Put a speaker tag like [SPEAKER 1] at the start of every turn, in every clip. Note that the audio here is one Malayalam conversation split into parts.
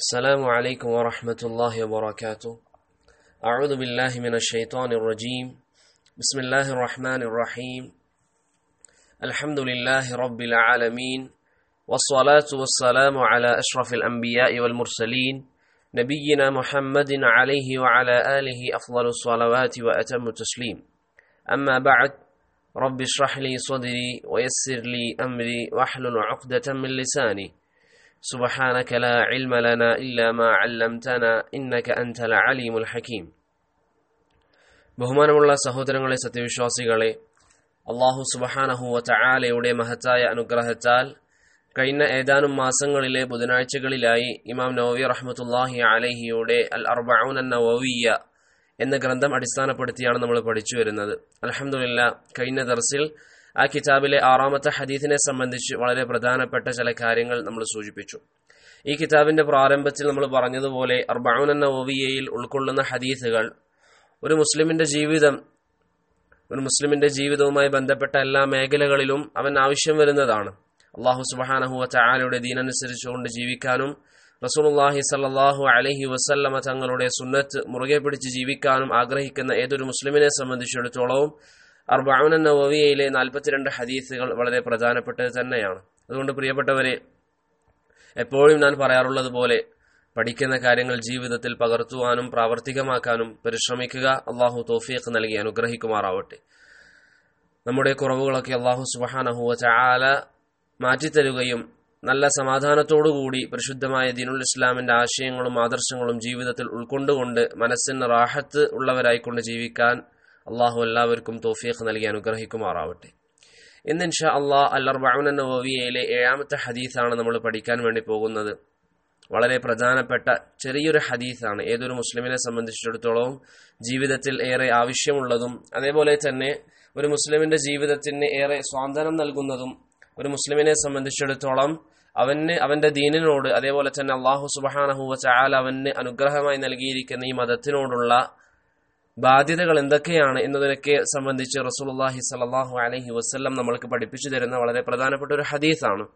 [SPEAKER 1] السلام عليكم ورحمة الله وبركاته أعوذ بالله من الشيطان الرجيم بسم الله الرحمن الرحيم الحمد لله رب العالمين والصلاة والسلام على أشرف الأنبياء والمرسلين نبينا محمد عليه وعلى آله أفضل الصلوات وأتم التسليم أما بعد رب اشرح لي صدري ويسر لي أمري واحلل عقدة من لساني سبحانك لا علم لنا إلا ما علمتنا إنك أنت العليم الحكيم ബഹുമാനമുള്ള സഹോദരങ്ങളെ സത്യവിശ്വാസികളെ അള്ളാഹു സുബഹാനഹുവ ചായാലയുടെ മഹത്തായ അനുഗ്രഹത്താൽ കഴിഞ്ഞ ഏതാനും മാസങ്ങളിലെ ബുധനാഴ്ചകളിലായി ഇമാം നവവി റഹ്മത്തുല്ലാഹി അലഹിയുടെ അൽ അർബൌൻ നവവിയ എന്ന ഗ്രന്ഥം അടിസ്ഥാനപ്പെടുത്തിയാണ് നമ്മൾ പഠിച്ചു വരുന്നത് അലഹമുല്ല കഴിഞ്ഞ ദർസിൽ ആ കിതാബിലെ ആറാമത്തെ ഹദീസിനെ സംബന്ധിച്ച് വളരെ പ്രധാനപ്പെട്ട ചില കാര്യങ്ങൾ നമ്മൾ സൂചിപ്പിച്ചു ഈ കിതാബിന്റെ പ്രാരംഭത്തിൽ നമ്മൾ പറഞ്ഞതുപോലെ അർബൌൻ എന്ന ഓവിയയിൽ ഉൾക്കൊള്ളുന്ന ഹദീസുകൾ ഒരു മുസ്ലിമിന്റെ ജീവിതം ഒരു മുസ്ലിമിന്റെ ജീവിതവുമായി ബന്ധപ്പെട്ട എല്ലാ മേഖലകളിലും അവൻ ആവശ്യം വരുന്നതാണ് അള്ളാഹു സുബാനഹുവ ചായാലയുടെ ദീനനുസരിച്ചുകൊണ്ട് ജീവിക്കാനും റസൂലുള്ളാഹി സല്ലാഹു അലഹി വസല്ലമ തങ്ങളുടെ സുന്നത്ത് മുറുകെ പിടിച്ച് ജീവിക്കാനും ആഗ്രഹിക്കുന്ന ഏതൊരു മുസ്ലിമിനെ സംബന്ധിച്ചിടത്തോളവും അർബൌൻ നവവിയയിലെ നാൽപ്പത്തിരണ്ട് ഹദീസുകൾ വളരെ പ്രധാനപ്പെട്ടത് തന്നെയാണ് അതുകൊണ്ട് പ്രിയപ്പെട്ടവരെ എപ്പോഴും ഞാൻ പറയാറുള്ളത് പോലെ പഠിക്കുന്ന കാര്യങ്ങൾ ജീവിതത്തിൽ പകർത്തുവാനും പ്രാവർത്തികമാക്കാനും പരിശ്രമിക്കുക അള്ളാഹു തോഫീഖ് നൽകി അനുഗ്രഹിക്കുമാറാവട്ടെ നമ്മുടെ കുറവുകളൊക്കെ അള്ളാഹു സുബഹാനഹുവ ചാല മാറ്റിത്തരുകയും നല്ല സമാധാനത്തോടുകൂടി പരിശുദ്ധമായ ദീനുൽ ഇസ്ലാമിന്റെ ആശയങ്ങളും ആദർശങ്ങളും ജീവിതത്തിൽ ഉൾക്കൊണ്ടുകൊണ്ട് മനസ്സിന് റാഹത്ത് ഉള്ളവരായിക്കൊണ്ട് ജീവിക്കാൻ അള്ളാഹു എല്ലാവർക്കും തോഫീഖ് നൽകി അനുഗ്രഹിക്കുമാറാവട്ടെ ഇന്ന് ഇൻഷാ അള്ളാഹ് അല്ലർബൌൻ നവവിയയിലെ ഏഴാമത്തെ ഹദീസാണ് നമ്മൾ പഠിക്കാൻ വേണ്ടി പോകുന്നത് വളരെ പ്രധാനപ്പെട്ട ചെറിയൊരു ഹദീസാണ് ഏതൊരു മുസ്ലിമിനെ സംബന്ധിച്ചിടത്തോളം ജീവിതത്തിൽ ഏറെ ആവശ്യമുള്ളതും അതേപോലെ തന്നെ ഒരു മുസ്ലിമിന്റെ ജീവിതത്തിന് ഏറെ സ്വാതന്ത്ര്യം നൽകുന്നതും ഒരു മുസ്ലിമിനെ സംബന്ധിച്ചിടത്തോളം അവന് അവന്റെ ദീനിനോട് അതേപോലെ തന്നെ അള്ളാഹു സുബാനഹുവ ചായാൽ അവന് അനുഗ്രഹമായി നൽകിയിരിക്കുന്ന ഈ മതത്തിനോടുള്ള ബാധ്യതകൾ എന്തൊക്കെയാണ് എന്നതിനൊക്കെ സംബന്ധിച്ച് റസൂലുള്ളാഹി സ്വല്ലല്ലാഹു അലൈഹി വസല്ലം നമ്മൾക്ക് പഠിപ്പിച്ചു തരുന്ന വളരെ പ്രധാനപ്പെട്ട ഒരു ഹദീസാണ്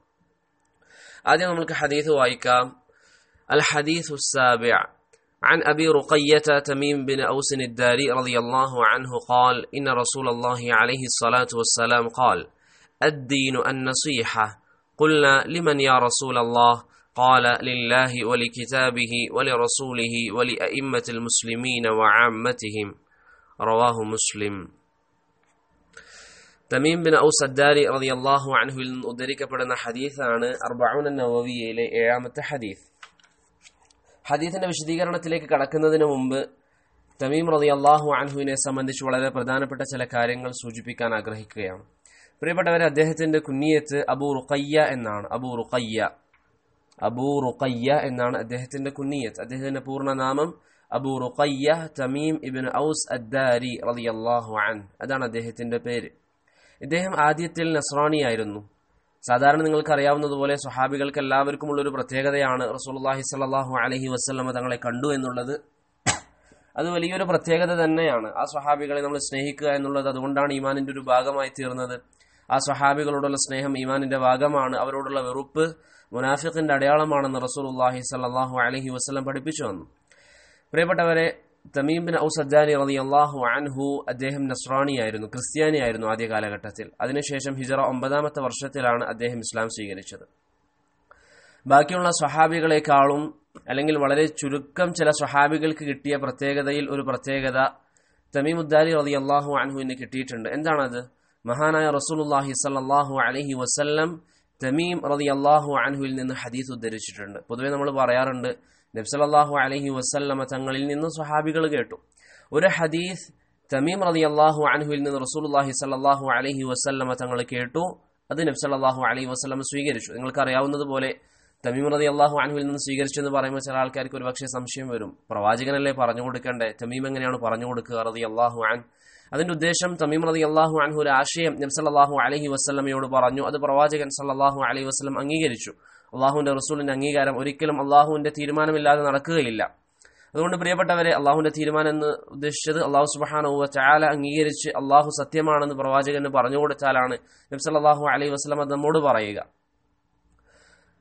[SPEAKER 1] ആദ്യം നമുക്ക് ഹദീസ് വായിക്കാം അൽ ഹദീസ് السابع عن أبي رقية تميم بن أوس الداري رضي الله عنه قال إن رسول الله عليه الصلاة والسلام قال الدين النصيحة قلنا لمن يا رسول الله قال لله ولكتابه ولرسوله ولأئمة المسلمين وعامتهم رواه مسلم തമീം ബിൻ ഔസ് അദ്ദാരി റളിയല്ലാഹു അൻഹുവിൽ നിന്ന് ഉദ്ധരിക്കപ്പെടുന്ന ഹദീസാണ് അർബഊൻ നവവിയയിലെ ഏഴാമത്തെ ഹദീസ് ഹദീസിന്റെ വിശദീകരണത്തിലേക്ക് കടക്കുന്നതിന് മുമ്പ് തമീം റളിയല്ലാഹു അൻഹുവിനെ സംബന്ധിച്ച് വളരെ പ്രധാനപ്പെട്ട ചില കാര്യങ്ങൾ സൂചിപ്പിക്കാൻ ആഗ്രഹിക്കുകയാണ് പ്രിയപ്പെട്ടവരെ അദ്ദേഹത്തിന്റെ കുന്നിയത്ത് അബൂ റുഖയ്യ എന്നാണ് അബൂ റുഖയ്യ അബൂ റുഖയ്യ എന്നാണ് അദ്ദേഹത്തിന്റെ കുന്നിയത്ത് അദ്ദേഹത്തിന്റെ പൂർണ്ണനാമം Abu Ruqayya Tamim ibn Aws Addari റളിയല്ലാഹു അൻ അതാണ് അദ്ദേഹത്തിന്റെ പേര് ഇദ്ദേഹം ആദ്യത്തിൽ നസ്രാണിയായിരുന്നു സാധാരണ നിങ്ങൾക്ക് അറിയാവുന്നതുപോലെ സ്വഹാബികൾക്ക് എല്ലാവർക്കും ഉള്ള ഒരു പ്രത്യേകതയാണ് റസൂലുള്ളാഹി സ്വല്ലല്ലാഹു അലൈഹി വസല്ലമ തങ്ങളെ കണ്ടു എന്നുള്ളത് അത് വലിയൊരു പ്രത്യേകത തന്നെയാണ് ആ സ്വഹാബികളെ നമ്മൾ സ്നേഹിക്കുക എന്നുള്ളത് അതുകൊണ്ടാണ് ഈമാനിന്റെ ഒരു ഭാഗമായി തീർന്നത് ആ സ്വഹാബികളോടുള്ള സ്നേഹം ഈമാനിന്റെ ഭാഗമാണ് അവരോടുള്ള വെറുപ്പ് മുനാഫിഖിന്റെ അടയാളമാണെന്ന് റസൂലുള്ളാഹി സ്വല്ലല്ലാഹു അലൈഹി വസല്ലം പഠിപ്പിച്ചു വന്നു പ്രിയപ്പെട്ടവരെ തമീം ബിൻ ഔസദ്ദാനി റളി അള്ളാഹു അൻഹു അദ്ദേഹം നസ്രാണിയായിരുന്നു ക്രിസ്ത്യാനിയായിരുന്നു ആദ്യ കാലഘട്ടത്തിൽ അതിനുശേഷം ഹിജറ ഒമ്പതാമത്തെ വർഷത്തിലാണ് അദ്ദേഹം ഇസ്ലാം സ്വീകരിച്ചത് ബാക്കിയുള്ള സ്വഹാബികളെക്കാളും അല്ലെങ്കിൽ വളരെ ചുരുക്കം ചില സ്വഹാബികൾക്ക് കിട്ടിയ പ്രത്യേകതയിൽ ഒരു പ്രത്യേകത തമീമുദ്ദാരി റളി അള്ളാഹു അൻഹുവിന് കിട്ടിയിട്ടുണ്ട് എന്താണത് മഹാനായ റസൂലുള്ളാഹി സല്ലല്ലാഹു അലൈഹി വസല്ലം തമീം റതി അള്ളാഹു അൻഹുവിൽ നിന്ന് ഹദീസ് ഉദ്ധരിച്ചിട്ടുണ്ട് പൊതുവെ നമ്മൾ പറയാറുണ്ട് നബ്സലല്ലാഹു അലഹി വസല്ലമ തങ്ങളിൽ നിന്ന് സ്വഹാബികൾ കേട്ടു ഒരു ഹദീസ് തമീം റതി അള്ളാഹു അൻഹുവിൽ നിന്ന് റസൂലുള്ളാഹി സല്ലാഹു അലഹി വസല്ലമ തങ്ങൾ കേട്ടു അത് നബ്സലല്ലാഹു അലൈഹി വസ്ലമ സ്വീകരിച്ചു നിങ്ങൾക്ക് അറിയാവുന്നതുപോലെ തമീം റതി അള്ളാഹു അൻഹുവിൽ നിന്ന് സ്വീകരിച്ചു എന്ന് പറയുമ്പോൾ ചില ആൾക്കാർക്ക് ഒരു പക്ഷേ സംശയം വരും പ്രവാചകനല്ലേ പറഞ്ഞു കൊടുക്കണ്ടേ തമീം എങ്ങനെയാണ് പറഞ്ഞു കൊടുക്കുക റതി അള്ളാഹു അൻ അതിന്റെ ഉദ്ദേശം തമീം റതി അള്ളാഹു അൻഹു ഒരു ആശയം നബ്സല്ലാഹു അലഹി വസ്ലമയോട് പറഞ്ഞു അത് പ്രവാചകൻ സല്ലാഹു അലൈഹി വസ്ലം അംഗീകരിച്ചു അള്ളാഹുവിന്റെ റസൂലിന്റെ അംഗീകാരം ഒരിക്കലും അള്ളാഹുവിന്റെ തീരുമാനമില്ലാതെ നടക്കുകയില്ല അതുകൊണ്ട് പ്രിയപ്പെട്ടവരെ അള്ളാഹുവിന്റെ തീരുമാനം എന്ന് ഉദ്ദേശിച്ചത് അള്ളാഹു സുബാനുവ ചാല അംഗീകരിച്ച് അള്ളാഹു സത്യമാണെന്ന് പ്രവാചകന് പറഞ്ഞു കൊടുത്താലാണ് നബ്സല്ലാഹു അലൈഹി വസ്ലം അത് നമ്മോട് പറയുക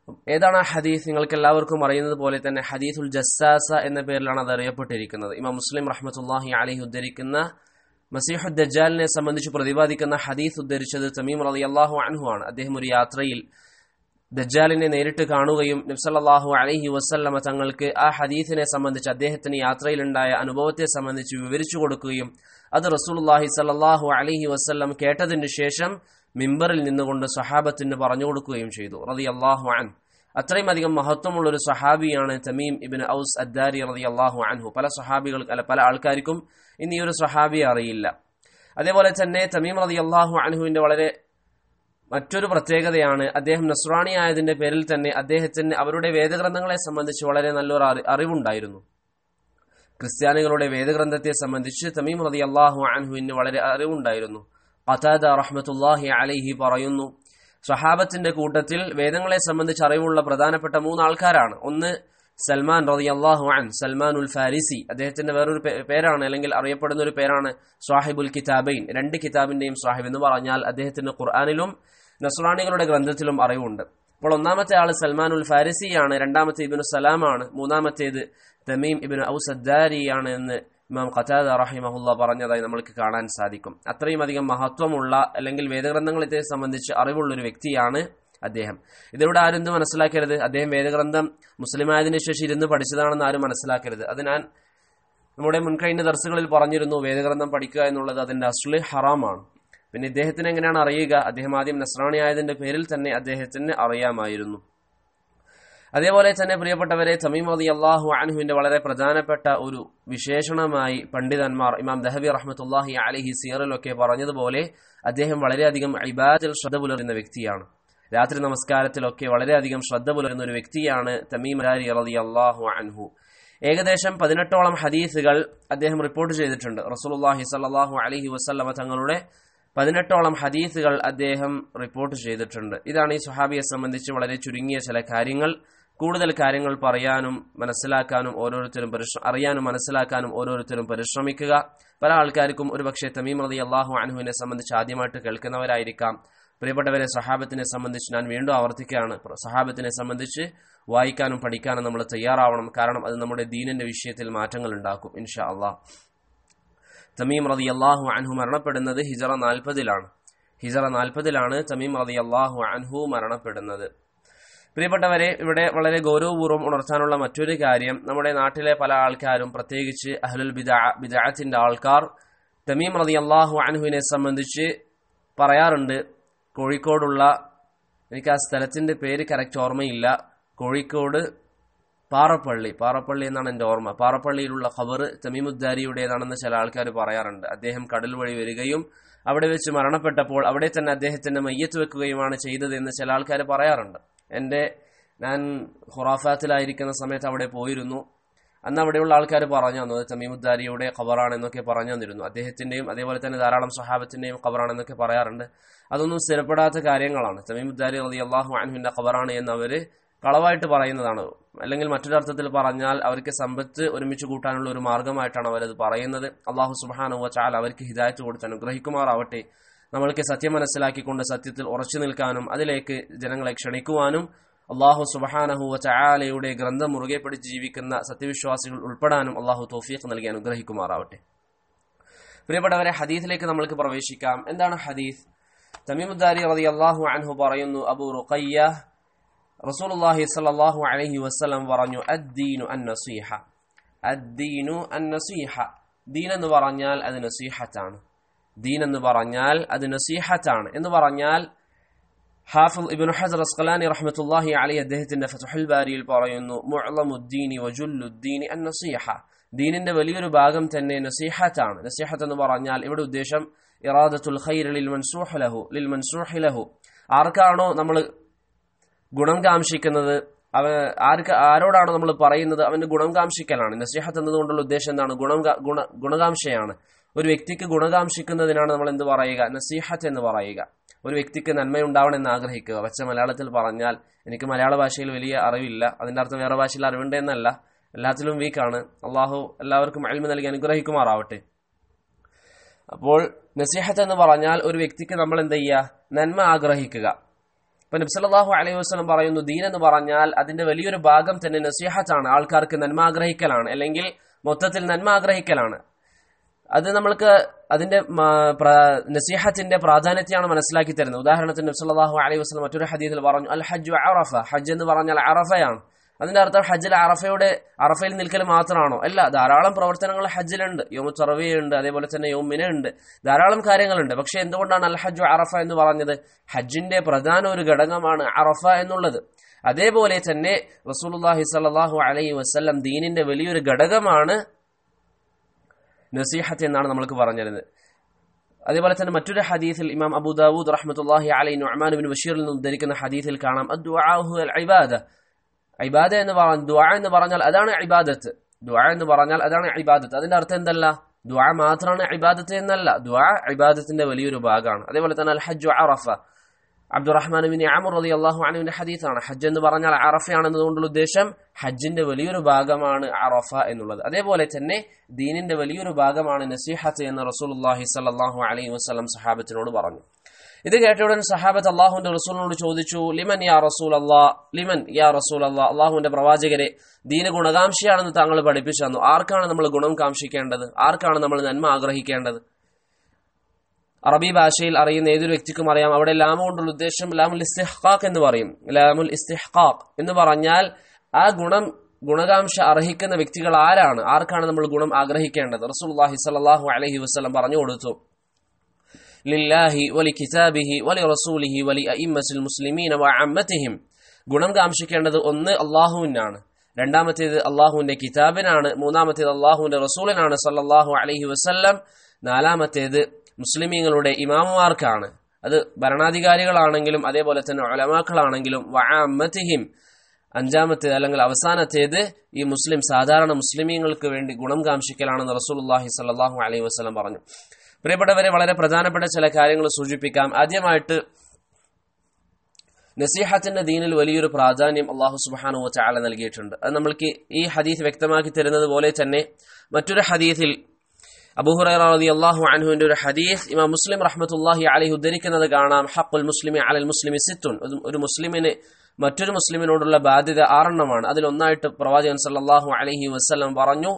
[SPEAKER 1] ഏതാണ് ആ ഹദീസ് നിങ്ങൾക്ക് എല്ലാവർക്കും അറിയുന്നത് പോലെ തന്നെ ഹദീസുൽ ജസ്സാസ എന്ന പേരിലാണ് അത് അറിയപ്പെട്ടിരിക്കുന്നത് ഇമാം മുസ്ലിം റഹ്മത്തുല്ലാഹി അലഹി ഉദ്ധരിക്കുന്ന മസീഹു ദജാലിനെ സംബന്ധിച്ച് പ്രതിപാദിക്കുന്ന ഹദീസ് ഉദ്ധരിച്ചത് തമീം റതി അള്ളാഹു അൻഹു ആണ് അദ്ദേഹം ഒരു യാത്രയിൽ ദജ്ജാലിനെ നേരിട്ട് കാണുകയും നബ്സല്ലാഹു അലഹി വസ്ല്ലമ തങ്ങൾക്ക് ആ ഹദീസിനെ സംബന്ധിച്ച് അദ്ദേഹത്തിന് യാത്രയിലുണ്ടായ അനുഭവത്തെ സംബന്ധിച്ച് വിവരിച്ചു കൊടുക്കുകയും അത് റസൂലുല്ലാഹി സല്ലാഹു അലഹി വസ്ല്ലം കേട്ടതിന് ശേഷം മിമ്പറിൽ നിന്നുകൊണ്ട് സഹാബത്തിന് പറഞ്ഞു കൊടുക്കുകയും ചെയ്തു റതി അള്ളാഹു അൻ അത്രയും അധികം മഹത്വമുള്ള ഒരു സഹാബിയാണ് തമീം ഇബിൻ ഔസ് അദ്ദാരി റതി അള്ളാഹു അൻഹു പല സഹാബികൾ അല്ല പല ആൾക്കാർക്കും ഇനി ഒരു സഹാബിയെ അറിയില്ല അതേപോലെ തന്നെ തമീം റതി അള്ളാഹു അൻഹുവിന്റെ വളരെ മറ്റൊരു പ്രത്യേകതയാണ് അദ്ദേഹം നസ്രാണി ആയതിന്റെ പേരിൽ തന്നെ അദ്ദേഹത്തിന് അവരുടെ വേദഗ്രന്ഥങ്ങളെ സംബന്ധിച്ച് വളരെ നല്ലൊരു അറിവുണ്ടായിരുന്നു ക്രിസ്ത്യാനികളുടെ വേദഗ്രന്ഥത്തെ സംബന്ധിച്ച് തമീം റതി അള്ളാഹു അൻഹുവിന് വളരെ അറിവുണ്ടായിരുന്നു ഖതാദ റഹ്മത്തുല്ലാഹി അലൈഹി പറയുന്നു സഹാബത്തിന്റെ കൂട്ടത്തിൽ വേദങ്ങളെ സംബന്ധിച്ച് അറിവുള്ള പ്രധാനപ്പെട്ട മൂന്ന് ആൾക്കാരാണ് ഒന്ന് സൽമാൻ റതി അള്ളാഹു അൻ സൽമാൻ ഉൽ ഫാരിസി അദ്ദേഹത്തിന്റെ വേറൊരു പേരാണ് അല്ലെങ്കിൽ അറിയപ്പെടുന്ന ഒരു പേരാണ് സാഹിബുൽ കിതാബൈൻ രണ്ട് കിതാബിന്റെയും സാഹിബ് എന്ന് പറഞ്ഞാൽ അദ്ദേഹത്തിന് ഖുർആാനിലും നസ്രാണികളുടെ ഗ്രന്ഥത്തിലും അറിവുണ്ട് അപ്പോൾ ഒന്നാമത്തെ ആള് സൽമാൻ ഉൽ ഫാരിസിയാണ് രണ്ടാമത്തെ ഇബിനു സലാമാണ് മൂന്നാമത്തേത് തമീം ഇബിൻ ഔസദ്ദാരിയാണ് എന്ന് ഇമാം ഖതാദ റഹിമഹുല്ല പറഞ്ഞതായി നമ്മൾക്ക് കാണാൻ സാധിക്കും അത്രയും അധികം മഹത്വമുള്ള അല്ലെങ്കിൽ വേദഗ്രന്ഥങ്ങളെ സംബന്ധിച്ച് അറിവുള്ള ഒരു വ്യക്തിയാണ് അദ്ദേഹം ഇതിലൂടെ ആരും എന്ത് മനസ്സിലാക്കരുത് അദ്ദേഹം വേദഗ്രന്ഥം മുസ്ലിമായതിനു ശേഷം ഇരുന്ന് പഠിച്ചതാണെന്ന് ആരും മനസ്സിലാക്കരുത് അത് ഞാൻ നമ്മുടെ മുൻകഴിഞ്ഞ ദർസുകളിൽ പറഞ്ഞിരുന്നു വേദഗ്രന്ഥം പഠിക്കുക എന്നുള്ളത് അതിന്റെ അസ്ലി ഹറാമാണ് പിന്നെ ഇദ്ദേഹത്തിന് എങ്ങനെയാണ് അറിയുക അദ്ദേഹം ആദ്യം നസ്രാണി ആയതിന്റെ പേരിൽ തന്നെ അദ്ദേഹത്തിന് അറിയാമായിരുന്നു അതേപോലെ തന്നെ പ്രിയപ്പെട്ടവരെ തമീം അലി അള്ളാഹു അൻഹുവിന്റെ വളരെ പ്രധാനപ്പെട്ട ഒരു വിശേഷണമായി പണ്ഡിതന്മാർ ഇമാം ദഹബി റഹ്മത്തുല്ലാഹി അലിഹി സിയറിലൊക്കെ പറഞ്ഞതുപോലെ അദ്ദേഹം വളരെയധികം ഇബാദിൽ ശ്രദ്ധ പുലരുന്ന വ്യക്തിയാണ് രാത്രി നമസ്കാരത്തിലൊക്കെ വളരെയധികം ശ്രദ്ധ പുലരുന്ന ഒരു വ്യക്തിയാണ് തമീം റലി അള്ളാഹു അൻഹു ഏകദേശം പതിനെട്ടോളം ഹദീസുകൾ അദ്ദേഹം റിപ്പോർട്ട് ചെയ്തിട്ടുണ്ട് റസൂലുല്ലാഹി സല്ലാഹു അലഹി വസ്ല്ലമ തങ്ങളുടെ പതിനെട്ടോളം ഹദീസുകൾ അദ്ദേഹം റിപ്പോർട്ട് ചെയ്തിട്ടുണ്ട് ഇതാണ് ഈ സുഹാബിയെ സംബന്ധിച്ച് വളരെ ചുരുങ്ങിയ ചില കാര്യങ്ങൾ കൂടുതൽ കാര്യങ്ങൾ പറയാനും മനസ്സിലാക്കാനും ഓരോരുത്തരും അറിയാനും മനസ്സിലാക്കാനും ഓരോരുത്തരും പരിശ്രമിക്കുക പല ആൾക്കാർക്കും ഒരുപക്ഷെ തമീം റതി അള്ളാഹു അൻഹുവിനെ സംബന്ധിച്ച് ആദ്യമായിട്ട് കേൾക്കുന്നവരായിരിക്കാം പ്രിയപ്പെട്ടവരെ സഹാബത്തിനെ സംബന്ധിച്ച് ഞാൻ വീണ്ടും ആവർത്തിക്കുകയാണ് സഹാബത്തിനെ സംബന്ധിച്ച് വായിക്കാനും പഠിക്കാനും നമ്മൾ തയ്യാറാവണം കാരണം അത് നമ്മുടെ ദീനിന്റെ വിഷയത്തിൽ മാറ്റങ്ങൾ ഉണ്ടാക്കും ഇൻഷാ അള്ളാഹ് തമീം റതി അള്ളാഹു അൻഹു മരണപ്പെടുന്നത് ഹിജറ നാൽപ്പതിലാണ് ഹിജറ നാൽപ്പതിലാണ് തമീം റതി അള്ളാഹു അൻഹു മരണപ്പെടുന്നത് പ്രിയപ്പെട്ടവരെ ഇവിടെ വളരെ ഗൗരവപൂർവ്വം ഉണർത്താനുള്ള മറ്റൊരു കാര്യം നമ്മുടെ നാട്ടിലെ പല ആൾക്കാരും പ്രത്യേകിച്ച് അഹ്ലുൽ ബിദാ ബിദാത്തിന്റെ ആൾക്കാർ തമീം റതി അള്ളാഹു അൻഹുവിനെ സംബന്ധിച്ച് പറയാറുണ്ട് കോഴിക്കോടുള്ള എനിക്ക് ആ സ്ഥലത്തിന്റെ പേര് കറക്റ്റ് ഓർമ്മയില്ല കോഴിക്കോട് പാറപ്പള്ളി പാറപ്പള്ളി എന്നാണ് എൻ്റെ ഓർമ്മ പാറപ്പള്ളിയിലുള്ള ഖബർ തമീമുദ്ദാരിയുടേതാണെന്ന് ചില ആൾക്കാർ പറയാറുണ്ട് അദ്ദേഹം കടൽ വഴി വരികയും അവിടെ വെച്ച് മരണപ്പെട്ടപ്പോൾ അവിടെ തന്നെ അദ്ദേഹത്തിന്റെ മയ്യത്ത് വെക്കുകയുമാണ് ചെയ്തതെന്ന് ചില ആൾക്കാർ പറയാറുണ്ട് എൻ്റെ ഞാൻ ഖുറാഫാത്തിലായിരിക്കുന്ന സമയത്ത് അവിടെ പോയിരുന്നു അന്ന് അവിടെയുള്ള ആൾക്കാർ പറഞ്ഞു തന്നു അത് തമീമുദ്ദാരിയുടെ ഖബറാണ് എന്നൊക്കെ പറഞ്ഞു തന്നിരുന്നു അദ്ദേഹത്തിന്റെയും അതേപോലെ തന്നെ ധാരാളം സ്വഹാബത്തിന്റെയും ഖബറാണെന്നൊക്കെ പറയാറുണ്ട് അതൊന്നും സ്ഥിരപ്പെടാത്ത കാര്യങ്ങളാണ് തമീമുദ്ദാരി അലി അള്ളാഹു അൻഹുവിന്റെ ഖബറാണ് എന്ന് അവര് കളവായിട്ട് പറയുന്നതാണ് അല്ലെങ്കിൽ മറ്റൊരർത്ഥത്തിൽ പറഞ്ഞാൽ അവർക്ക് സമ്പത്ത് ഒരുമിച്ച് കൂട്ടാനുള്ള ഒരു മാർഗമായിട്ടാണ് അവരത് പറയുന്നത് അള്ളാഹു സുബാനുവ ചാൽ അവർക്ക് ഹിദായത്ത് കൊടുത്ത് അനുഗ്രഹിക്കുമാറാവട്ടെ നമ്മൾക്ക് സത്യം മനസ്സിലാക്കിക്കൊണ്ട് സത്യത്തിൽ ഉറച്ചു നിൽക്കാനും അതിലേക്ക് ജനങ്ങളെ ക്ഷണിക്കുവാനും അള്ളാഹു സുബഹാനഹുവ ചായാലയുടെ ഗ്രന്ഥം മുറുകെ പിടിച്ച് ജീവിക്കുന്ന സത്യവിശ്വാസികൾ ഉൾപ്പെടാനും അള്ളാഹു തോഫീഖ് നൽകി അനുഗ്രഹിക്കുമാറാവട്ടെ പ്രിയപ്പെട്ടവരെ ഹദീസിലേക്ക് നമ്മൾക്ക് പ്രവേശിക്കാം എന്താണ് ഹദീസ് തമീമുദ്ദാരി റതി അള്ളാഹു അൻഹു പറയുന്നു അബു റുഖയ്യ റസൂലുള്ളാഹി സ്വല്ലല്ലാഹു അലൈഹി വസല്ലം പറഞ്ഞു അദ്ദീനു അൻ നസീഹ അദ്ദീനു അൻ നസീഹ ദീൻ എന്ന് പറഞ്ഞാൽ അത് നസീഹത്താണ് ദീൻ എന്ന് പറഞ്ഞാൽ അത് നസീഹത്താണ് എന്ന് പറഞ്ഞാൽ ഹാഫിൽ ഇബ്നു ഹജർ അസ്ഖലാനി റഹ്മത്തുള്ളാഹി അലൈഹി അദ്ദേഹത്തിന്റെ ഫതുഹുൽ ബാരിയിൽ പറയുന്നു മുഅ്ലമുദ്ദീനി വജുല്ലുദ്ദീനി അൻ നസീഹ ദീനിന്റെ വലിയൊരു ഭാഗം തന്നെ നസീഹത്താണ് നസീഹത്ത് എന്ന് പറഞ്ഞാൽ ഇവിടെ ഉദ്ദേശം ഇറാദത്തുൽ ഖൈർ ലിൽ മൻസൂഹ് ലഹു ലിൽ മൻസൂഹി ലഹു ആർക്കാണോ നമ്മൾ ഗുണം കാംക്ഷിക്കുന്നത് അവ ആർക്ക് ആരോടാണ് നമ്മൾ പറയുന്നത് അവന്റെ ഗുണം കാംക്ഷിക്കലാണ് നസീഹത്ത് എന്നതുകൊണ്ടുള്ള ഉദ്ദേശം എന്താണ് ഗുണം ഗുണ ഗുണകാംക്ഷയാണ് ഒരു വ്യക്തിക്ക് ഗുണകാംക്ഷിക്കുന്നതിനാണ് നമ്മൾ എന്ത് പറയുക നസീഹത്ത് എന്ന് പറയുക ഒരു വ്യക്തിക്ക് നന്മയുണ്ടാവണമെന്ന് ആഗ്രഹിക്കുക പച്ച മലയാളത്തിൽ പറഞ്ഞാൽ എനിക്ക് മലയാള ഭാഷയിൽ വലിയ അറിവില്ല അതിന്റെ അർത്ഥം വേറെ ഭാഷയിൽ അറിവുണ്ടെന്നല്ല എല്ലാത്തിലും വീക്കാണ് അള്ളാഹു എല്ലാവർക്കും അഴിമ നൽകി അനുഗ്രഹിക്കുമാറാവട്ടെ അപ്പോൾ നസീഹത്ത് എന്ന് പറഞ്ഞാൽ ഒരു വ്യക്തിക്ക് നമ്മൾ എന്ത് ചെയ്യുക നന്മ ആഗ്രഹിക്കുക ഇപ്പൊ നബ്സല്ലാഹു അലൈഹി വസ്ലം പറയുന്നു ദീൻ എന്ന് പറഞ്ഞാൽ അതിന്റെ വലിയൊരു ഭാഗം തന്നെ നസീഹത്താണ് ആൾക്കാർക്ക് നന്മ ആഗ്രഹിക്കലാണ് അല്ലെങ്കിൽ മൊത്തത്തിൽ നന്മ ആഗ്രഹിക്കലാണ് അത് നമ്മൾക്ക് അതിന്റെ നസീഹത്തിന്റെ പ്രാധാന്യത്തെയാണ് മനസ്സിലാക്കി തരുന്നത് ഉദാഹരണത്തിന് നബ്സല്ലാഹു അലൈഹി വസ്ലം മറ്റൊരു ഹദീസിൽ പറഞ്ഞു അൽ ഹജ്ജു അറഫ ഹജ്ജ് എന്ന് പറഞ്ഞാൽ അറഫയാണ് അതിന്റെ അർത്ഥം ഹജ്ജിൽ അറഫയുടെ അറഫയിൽ നിൽക്കൽ മാത്രമാണോ അല്ല ധാരാളം പ്രവർത്തനങ്ങൾ ഹജ്ജിലുണ്ട് യോമു ചറവിയുണ്ട് അതേപോലെ തന്നെ യോമിന ഉണ്ട് ധാരാളം കാര്യങ്ങളുണ്ട് പക്ഷെ എന്തുകൊണ്ടാണ് അൽ ഹജ്ജു അറഫ എന്ന് പറഞ്ഞത് ഹജ്ജിന്റെ പ്രധാന ഒരു ഘടകമാണ് അറഫ എന്നുള്ളത് അതേപോലെ തന്നെ റസൂലുല്ലാഹി സല്ലാഹു അലൈഹി വസ്ല്ലം ദീനിന്റെ വലിയൊരു ഘടകമാണ് നസീഹത്ത് എന്നാണ് നമ്മൾക്ക് പറഞ്ഞിരുന്നത് അതേപോലെ തന്നെ മറ്റൊരു ഹദീസിൽ ഇമാം അബൂദാവൂദ് റഹ്മത്തുല്ലാഹി അലൈ നുഅ്മാൻ ബിൻ ബഷീറിൽ നിന്ന് ഉദ്ധരിക്കുന്ന ഹദീസിൽ കാണാം അദ്ദുആഹു അൽ ഇബാദ ഇബാദ എന്ന് പറഞ്ഞാൽ ദുആ എന്ന് പറഞ്ഞാൽ അതാണ് ഇബാദത്ത് ദുആ എന്ന് പറഞ്ഞാൽ അതാണ് ഇബാദത്ത് അതിന്റെ അർത്ഥം എന്തല്ല ദുആ മാത്രമാണ് ഇബാദത്ത് എന്നല്ല ദുആ ഇബാദത്തിന്റെ വലിയൊരു ഭാഗമാണ് അതേപോലെ തന്നെ അൽ ഹജ്ജു അറഫ അബ്ദുറഹ്മാൻ ബിൻ അമർ റളി അള്ളാഹു അനുവിന്റെ ഹദീസാണ് ഹജ്ജ് എന്ന് പറഞ്ഞാൽ അറഫയാണെന്നതുകൊണ്ടുള്ള ഉദ്ദേശം ഹജ്ജിന്റെ വലിയൊരു ഭാഗമാണ് അറഫ എന്നുള്ളത് അതേപോലെ തന്നെ ദീനിന്റെ വലിയൊരു ഭാഗമാണ് നസീഹത്ത് എന്ന് റസൂലുള്ളാഹി സ്വല്ലല്ലാഹു അലൈഹി വസല്ലം സഹാബത്തിനോട് പറഞ്ഞു ഇത് കേട്ടയുടൻ സഹാബത്ത് അള്ളാഹുന്റെ റസൂലിനോട് ചോദിച്ചു ലിമൻ യാ റസൂൽ അള്ളാ ലിമൻ യാ റസൂൽ അള്ളാ അള്ളാഹുവിന്റെ പ്രവാചകരെ ദീന് ഗുണകാംക്ഷയാണെന്ന് താങ്കൾ പഠിപ്പിച്ചു തന്നു ആർക്കാണ് നമ്മൾ ഗുണം കാംക്ഷിക്കേണ്ടത് ആർക്കാണ് നമ്മൾ നന്മ ആഗ്രഹിക്കേണ്ടത് അറബി ഭാഷയിൽ അറിയുന്ന ഏതൊരു വ്യക്തിക്കും അറിയാം അവിടെ ലാമ കൊണ്ടുള്ള ഉദ്ദേശം ലാമുൽ ഇസ്തിഹ്ഖാഖ് എന്ന് പറയും ലാമുൽ ഇസ്തിഹ്ഖാഖ് എന്ന് പറഞ്ഞാൽ ആ ഗുണം ഗുണകാംക്ഷ അർഹിക്കുന്ന വ്യക്തികൾ ആരാണ് ആർക്കാണ് നമ്മൾ ഗുണം ആഗ്രഹിക്കേണ്ടത് റസൂലുള്ളാഹി സ്വല്ലല്ലാഹു അലൈഹി വസല്ലം പറഞ്ഞു കൊടുത്തു ലില്ലാഹി വലി കിതാബിഹി വലി റസൂലിഹി വലി അഇമ്മത്തിൽ മുസ്ലിമീന വഅമ്മത്തിഹിം ഗുണം കാംക്ഷിക്കേണ്ടത് ഒന്ന് അള്ളാഹുവിനാണ് രണ്ടാമത്തേത് അള്ളാഹുവിന്റെ കിതാബിനാണ് മൂന്നാമത്തേത് അള്ളാഹുവിന്റെ റസൂലിനാണ് സല്ലല്ലാഹു അലൈഹി വസല്ലം നാലാമത്തേത് മുസ്ലിമീങ്ങളുടെ ഇമാമുമാർക്കാണ് അത് ഭരണാധികാരികളാണെങ്കിലും അതേപോലെ തന്നെ ഒലമാക്കളാണെങ്കിലും വഅമ്മത്തിഹിം അഞ്ചാമത്തേത് അല്ലെങ്കിൽ അവസാനത്തേത് ഈ മുസ്ലിം സാധാരണ മുസ്ലിമീങ്ങൾക്ക് വേണ്ടി ഗുണം കാംക്ഷിക്കലാണെന്ന് റസൂലുള്ളാഹി സ്വല്ലല്ലാഹു അലൈഹി വസല്ലം പറഞ്ഞു പ്രിയപ്പെട്ടവരെ വളരെ പ്രധാനപ്പെട്ട ചില കാര്യങ്ങൾ സൂചിപ്പിക്കാം ആദ്യമായിട്ട് നസീഹത്തിന്റെ ദീനിൽ വലിയൊരു പ്രാധാന്യം അള്ളാഹു സുബാനു ചാല നൽകിയിട്ടുണ്ട് അത് നമ്മൾക്ക് ഈ ഹദീസ് വ്യക്തമാക്കി തരുന്നത് പോലെ തന്നെ മറ്റൊരു ഹദീസിൽ അബുഹുറി അള്ളാഹു അൻഹുവിന്റെ ഒരു ഹദീസ് ഇമാം മുസ്ലിം റഹ്മത്തുല്ലാഹി അലഹി ഉദ്ധരിക്കുന്നത് കാണാം ഹക്കുൽ മുസ്ലിമി അലൽ മുസ്ലിമി സിത്തുൻ ഒരു മുസ്ലിമിന് മറ്റൊരു മുസ്ലിമിനോടുള്ള ബാധ്യത ആറെണ്ണമാണ് അതിലൊന്നായിട്ട് പ്രവാചകൻ സല്ലല്ലാഹു അലൈഹി വസല്ലം പറഞ്ഞു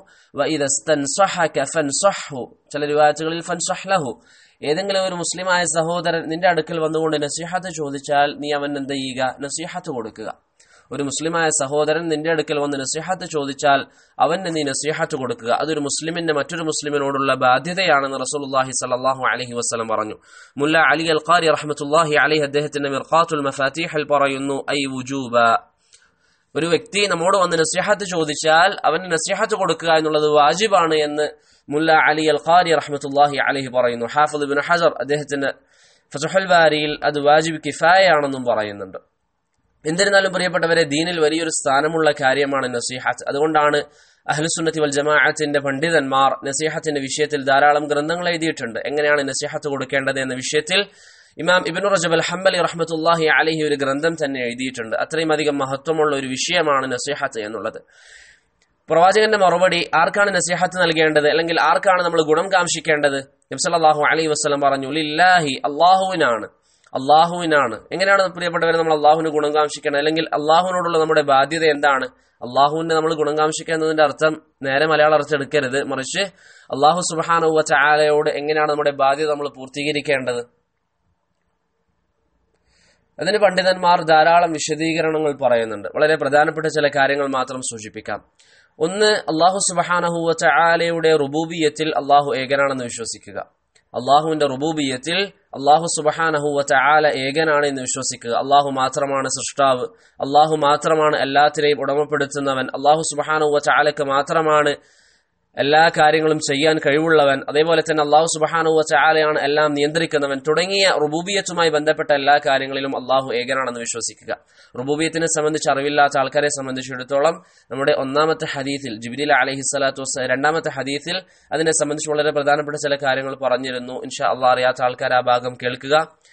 [SPEAKER 1] ചില രൂപാറ്റുകളിൽ ഫൻസഹ്ലഹു ഏതെങ്കിലും ഒരു മുസ്ലിമായ സഹോദരൻ നിന്റെ അടുക്കൽ വന്നുകൊണ്ട് നസീഹത്ത് ചോദിച്ചാൽ നീ അവൻ എന്ത് ചെയ്യുക നസീഹത്ത് കൊടുക്കുക ഒരു മുസ്ലിമായ സഹോദരൻ നിന്റെ അടുക്കൽ വന്ന് നസീഹത്ത് ചോദിച്ചാൽ അവന് നീ നസീഹത്ത് കൊടുക്കുക അതൊരു മുസ്ലിമിന്റെ മറ്റൊരു മുസ്ലിമിനോടുള്ള ബാധ്യതയാണെന്ന് റസൂലുള്ളാഹി സ്വല്ലല്ലാഹു അലൈഹി വസല്ലം പറഞ്ഞു മുല്ല അലി അൽ ഖാരി റഹ്മത്തുള്ളാഹി അലൈഹി അദ്ദേഹത്തിന്റെ മിർഖാത്തുൽ മഫാത്തിഹിൽ പറയുന്നു ഐ വുജൂബ ഒരു വ്യക്തി നമ്മോട് വന്ന് നസീഹത്ത് ചോദിച്ചാൽ അവന് നസീഹത്ത് കൊടുക്കുക എന്നുള്ളത് വാജിബാണ് എന്ന് മുല്ല അലി അൽ ഖാരി റഹ്മത്തുള്ളാഹി അലൈഹി പറയുന്നു ഹാഫിദ് ബിൻ ഹജർ അദ്ദേഹത്തിന്റെ ഫതുഹൽ ബാരിയിൽ അത് വാജിബ് കിഫായാണെന്നും പറയുന്നുണ്ട് എന്നിരുന്നാലും പ്രിയപ്പെട്ടവരെ ദീനിൽ വലിയൊരു സ്ഥാനമുള്ള കാര്യമാണ് നസീഹത്ത് അതുകൊണ്ടാണ് അഹ്ലുസുന്നത്തി വൽ ജമാഅത്തിന്റെ പണ്ഡിതന്മാർ നസീഹത്തിന്റെ വിഷയത്തിൽ ധാരാളം ഗ്രന്ഥങ്ങൾ എഴുതിയിട്ടുണ്ട് എങ്ങനെയാണ് നസീഹത്ത് കൊടുക്കേണ്ടത് എന്ന വിഷയത്തിൽ ഇമാം ഇബിനു റജബ് അൽ ഹംബലി റഹ്മത്തുല്ലാഹി അലഹി ഒരു ഗ്രന്ഥം തന്നെ എഴുതിയിട്ടുണ്ട് അത്രയും അധികം മഹത്വമുള്ള ഒരു വിഷയമാണ് നസീഹത്ത് എന്നുള്ളത് പ്രവാചകന്റെ മറുപടി ആർക്കാണ് നസീഹത്ത് നൽകേണ്ടത് അല്ലെങ്കിൽ ആർക്കാണ് നമ്മൾ ഗുണം കാംക്ഷിക്കേണ്ടത് നബ്സല്ലാഹു അലൈഹി വസ്ലം പറഞ്ഞു ലില്ലാഹി അള്ളാഹുവിനാണ് അള്ളാഹുവിനാണ് എങ്ങനെയാണ് പ്രിയപ്പെട്ടവരെ നമ്മൾ അള്ളാഹുവിന് ഗുണം കാംക്ഷിക്കണം അല്ലെങ്കിൽ അള്ളാഹുവിനോടുള്ള നമ്മുടെ ബാധ്യത എന്താണ് അള്ളാഹുവിനെ നമ്മൾ ഗുണം കാംക്ഷിക്കുക എന്നതിന്റെ അർത്ഥം നേരെ മലയാളം അർത്ഥം എടുക്കരുത് മറിച്ച് അള്ളാഹു സുബാനുവ ചാലയോട് എങ്ങനെയാണ് നമ്മുടെ ബാധ്യത നമ്മൾ പൂർത്തീകരിക്കേണ്ടത് അതിന് പണ്ഡിതന്മാർ ധാരാളം വിശദീകരണങ്ങൾ പറയുന്നുണ്ട് വളരെ പ്രധാനപ്പെട്ട ചില കാര്യങ്ങൾ മാത്രം സൂചിപ്പിക്കാം ഒന്ന് അള്ളാഹു സുബഹാനഹുവ ചാലയുടെ റുബൂബിയത്തിൽ അള്ളാഹു ഏകനാണെന്ന് വിശ്വസിക്കുക അള്ളാഹുവിന്റെ റുബൂബിയത്തിൽ അള്ളാഹു സുബഹാനഹുവ ചാല ഏകനാണ് എന്ന് വിശ്വസിക്കുക അള്ളാഹു മാത്രമാണ് സൃഷ്ടാവ് അള്ളാഹു മാത്രമാണ് എല്ലാത്തിനെയും ഉടമപ്പെടുത്തുന്നവൻ അള്ളാഹു സുബഹാനഹുവ ചാലക്ക് മാത്രമാണ് എല്ലാ കാര്യങ്ങളും ചെയ്യാൻ കഴിവുള്ളവൻ അതേപോലെ തന്നെ അള്ളാഹു സുബഹാനുവ ചാലയാണ് എല്ലാം നിയന്ത്രിക്കുന്നവൻ തുടങ്ങിയ റുബൂബിയത്തുമായി ബന്ധപ്പെട്ട എല്ലാ കാര്യങ്ങളിലും അള്ളാഹു ഏകനാണെന്ന് വിശ്വസിക്കുക റുബൂബിയത്തിനെ സംബന്ധിച്ച് അറിവില്ലാത്ത ആൾക്കാരെ സംബന്ധിച്ചിടത്തോളം നമ്മുടെ ഒന്നാമത്തെ ഹദീത്തിൽ ജിബിലി അലഹി സ്വലാത്തു വസ്സ രണ്ടാമത്തെ ഹദീത്തിൽ അതിനെ സംബന്ധിച്ച് വളരെ പ്രധാനപ്പെട്ട ചില കാര്യങ്ങൾ പറഞ്ഞിരുന്നു ഇൻഷാ അള്ളാഹ് അറിയാത്ത ആൾക്കാർ ആ ഭാഗം കേൾക്കുക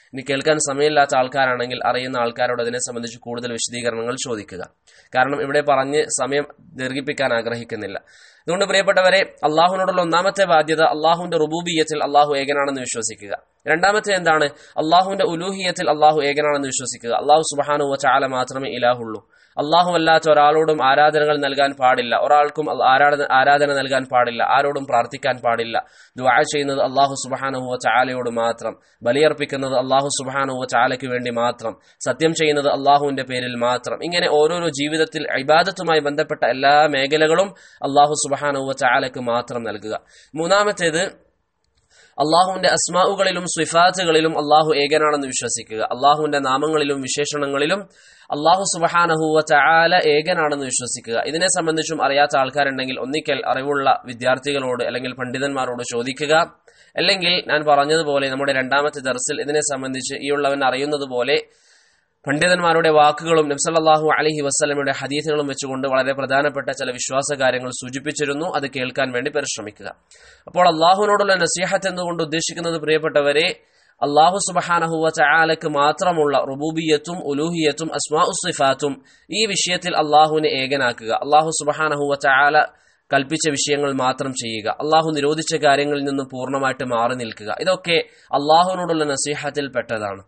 [SPEAKER 1] ഇനി കേൾക്കാൻ സമയമില്ലാത്ത ആൾക്കാരാണെങ്കിൽ അറിയുന്ന ആൾക്കാരോട് അതിനെ സംബന്ധിച്ച് കൂടുതൽ വിശദീകരണങ്ങൾ ചോദിക്കുക കാരണം ഇവിടെ പറഞ്ഞ് സമയം ദീർഘിപ്പിക്കാൻ ആഗ്രഹിക്കുന്നില്ല അതുകൊണ്ട് പ്രിയപ്പെട്ടവരെ അള്ളാഹുവിനോടുള്ള ഒന്നാമത്തെ ബാധ്യത അള്ളാഹുവിന്റെ റുബൂബിയത്തിൽ അള്ളാഹു ഏകനാണെന്ന് വിശ്വസിക്കുക രണ്ടാമത്തെ എന്താണ് അള്ളാഹുവിന്റെ ഉലൂഹിയത്തിൽ അള്ളാഹു ഏകനാണെന്ന് വിശ്വസിക്കുക അള്ളാഹു സുബാനു ചാല മാത്രമേ ഇലാഹുള്ളൂ അള്ളാഹു അല്ലാത്ത ഒരാളോടും ആരാധനകൾ നൽകാൻ പാടില്ല ഒരാൾക്കും ആരാധന ആരാധന നൽകാൻ പാടില്ല ആരോടും പ്രാർത്ഥിക്കാൻ പാടില്ല ദുആ ചെയ്യുന്നത് അള്ളാഹു സുബാനുഹുവ ചാലയോട് മാത്രം ബലിയർപ്പിക്കുന്നത് അള്ളാഹു സുബാനുഹുവ ചാലയ്ക്ക് വേണ്ടി മാത്രം സത്യം ചെയ്യുന്നത് അള്ളാഹുവിന്റെ പേരിൽ മാത്രം ഇങ്ങനെ ഓരോരോ ജീവിതത്തിൽ ഇബാദത്തുമായി ബന്ധപ്പെട്ട എല്ലാ മേഖലകളും അള്ളാഹു സുബാനുഹുവ ചാലയ്ക്ക് മാത്രം നൽകുക മൂന്നാമത്തേത് അള്ളാഹുവിന്റെ അസ്മാവുകളിലും സ്വിഫാത്തുകളിലും അള്ളാഹു ഏകനാണെന്ന് വിശ്വസിക്കുക അള്ളാഹുവിന്റെ നാമങ്ങളിലും വിശേഷണങ്ങളിലും അള്ളാഹു സുബഹാനഹുവ ചാല ഏകനാണെന്ന് വിശ്വസിക്കുക ഇതിനെ സംബന്ധിച്ചും അറിയാത്ത ആൾക്കാരുണ്ടെങ്കിൽ ഒന്നിക്കൽ അറിവുള്ള വിദ്യാർത്ഥികളോട് അല്ലെങ്കിൽ പണ്ഡിതന്മാരോട് ചോദിക്കുക അല്ലെങ്കിൽ ഞാൻ പറഞ്ഞതുപോലെ നമ്മുടെ രണ്ടാമത്തെ ദർസിൽ ഇതിനെ സംബന്ധിച്ച് ഈ ഉള്ളവൻ അറിയുന്നത് പോലെ പണ്ഡിതന്മാരുടെ വാക്കുകളും നബ്സല്ലാഹു അലഹി വസ്ലമയുടെ ഹദീസുകളും വെച്ചുകൊണ്ട് വളരെ പ്രധാനപ്പെട്ട ചില വിശ്വാസ കാര്യങ്ങൾ സൂചിപ്പിച്ചിരുന്നു അത് കേൾക്കാൻ വേണ്ടി പരിശ്രമിക്കുക അപ്പോൾ അള്ളാഹുവിനോടുള്ള നസീഹത്ത് എന്നുകൊണ്ട് ഉദ്ദേശിക്കുന്നത് പ്രിയപ്പെട്ടവരെ അള്ളാഹു സുബഹാനഹുവ ചാലക്ക് മാത്രമുള്ള റുബൂബിയത്തും ഉലൂഹിയത്തും അസ്മാ ഉസിഫാത്തും ഈ വിഷയത്തിൽ അള്ളാഹുവിനെ ഏകനാക്കുക അള്ളാഹു സുബഹാനഹുവ ചാല കൽപ്പിച്ച വിഷയങ്ങൾ മാത്രം ചെയ്യുക അള്ളാഹു നിരോധിച്ച കാര്യങ്ങളിൽ നിന്ന് പൂർണ്ണമായിട്ട് മാറി നിൽക്കുക ഇതൊക്കെ അള്ളാഹുവിനോടുള്ള നസീഹത്തിൽ പെട്ടതാണ്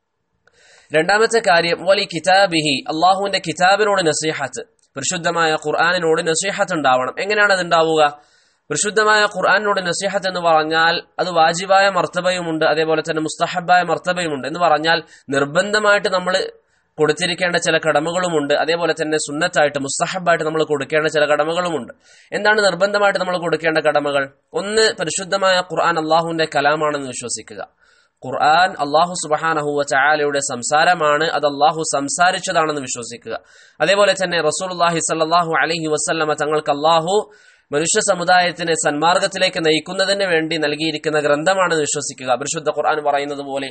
[SPEAKER 1] രണ്ടാമത്തെ കാര്യം വലി കിതാബിഹി അള്ളാഹുവിന്റെ കിതാബിനോട് നസീഹത്ത് പരിശുദ്ധമായ ഖുർആാനിനോട് നസീഹത്ത് ഉണ്ടാവണം എങ്ങനെയാണ് അത് ഉണ്ടാവുക പരിശുദ്ധമായ ഖുർആാനിനോട് നസീഹത്ത് എന്ന് പറഞ്ഞാൽ അത് വാജിബായ മർത്തബയുമുണ്ട് അതേപോലെ തന്നെ മുസ്തഹബായ മർത്തബയുമുണ്ട് എന്ന് പറഞ്ഞാൽ നിർബന്ധമായിട്ട് നമ്മൾ കൊടുത്തിരിക്കേണ്ട ചില കടമകളുമുണ്ട് അതേപോലെ തന്നെ സുന്നത്തായിട്ട് മുസ്തഹബായിട്ട് നമ്മൾ കൊടുക്കേണ്ട ചില കടമകളുമുണ്ട് എന്താണ് നിർബന്ധമായിട്ട് നമ്മൾ കൊടുക്കേണ്ട കടമകൾ ഒന്ന് പരിശുദ്ധമായ ഖുർആൻ അള്ളാഹുവിന്റെ കലാമാണെന്ന് വിശ്വസിക്കുക ഖുർആൻ അള്ളാഹു സുബഹാനഹുവ ചായാലയുടെ സംസാരമാണ് അത് അള്ളാഹു സംസാരിച്ചതാണെന്ന് വിശ്വസിക്കുക അതേപോലെ തന്നെ റസൂൽഹി സല്ലാഹു അലഹി വസ്ല്ലമ തങ്ങൾക്ക് അള്ളാഹു മനുഷ്യ സമുദായത്തിനെ സന്മാർഗത്തിലേക്ക് നയിക്കുന്നതിന് വേണ്ടി നൽകിയിരിക്കുന്ന ഗ്രന്ഥമാണെന്ന് വിശ്വസിക്കുക പരിശുദ്ധ ഖുർആൻ പറയുന്നത് പോലെ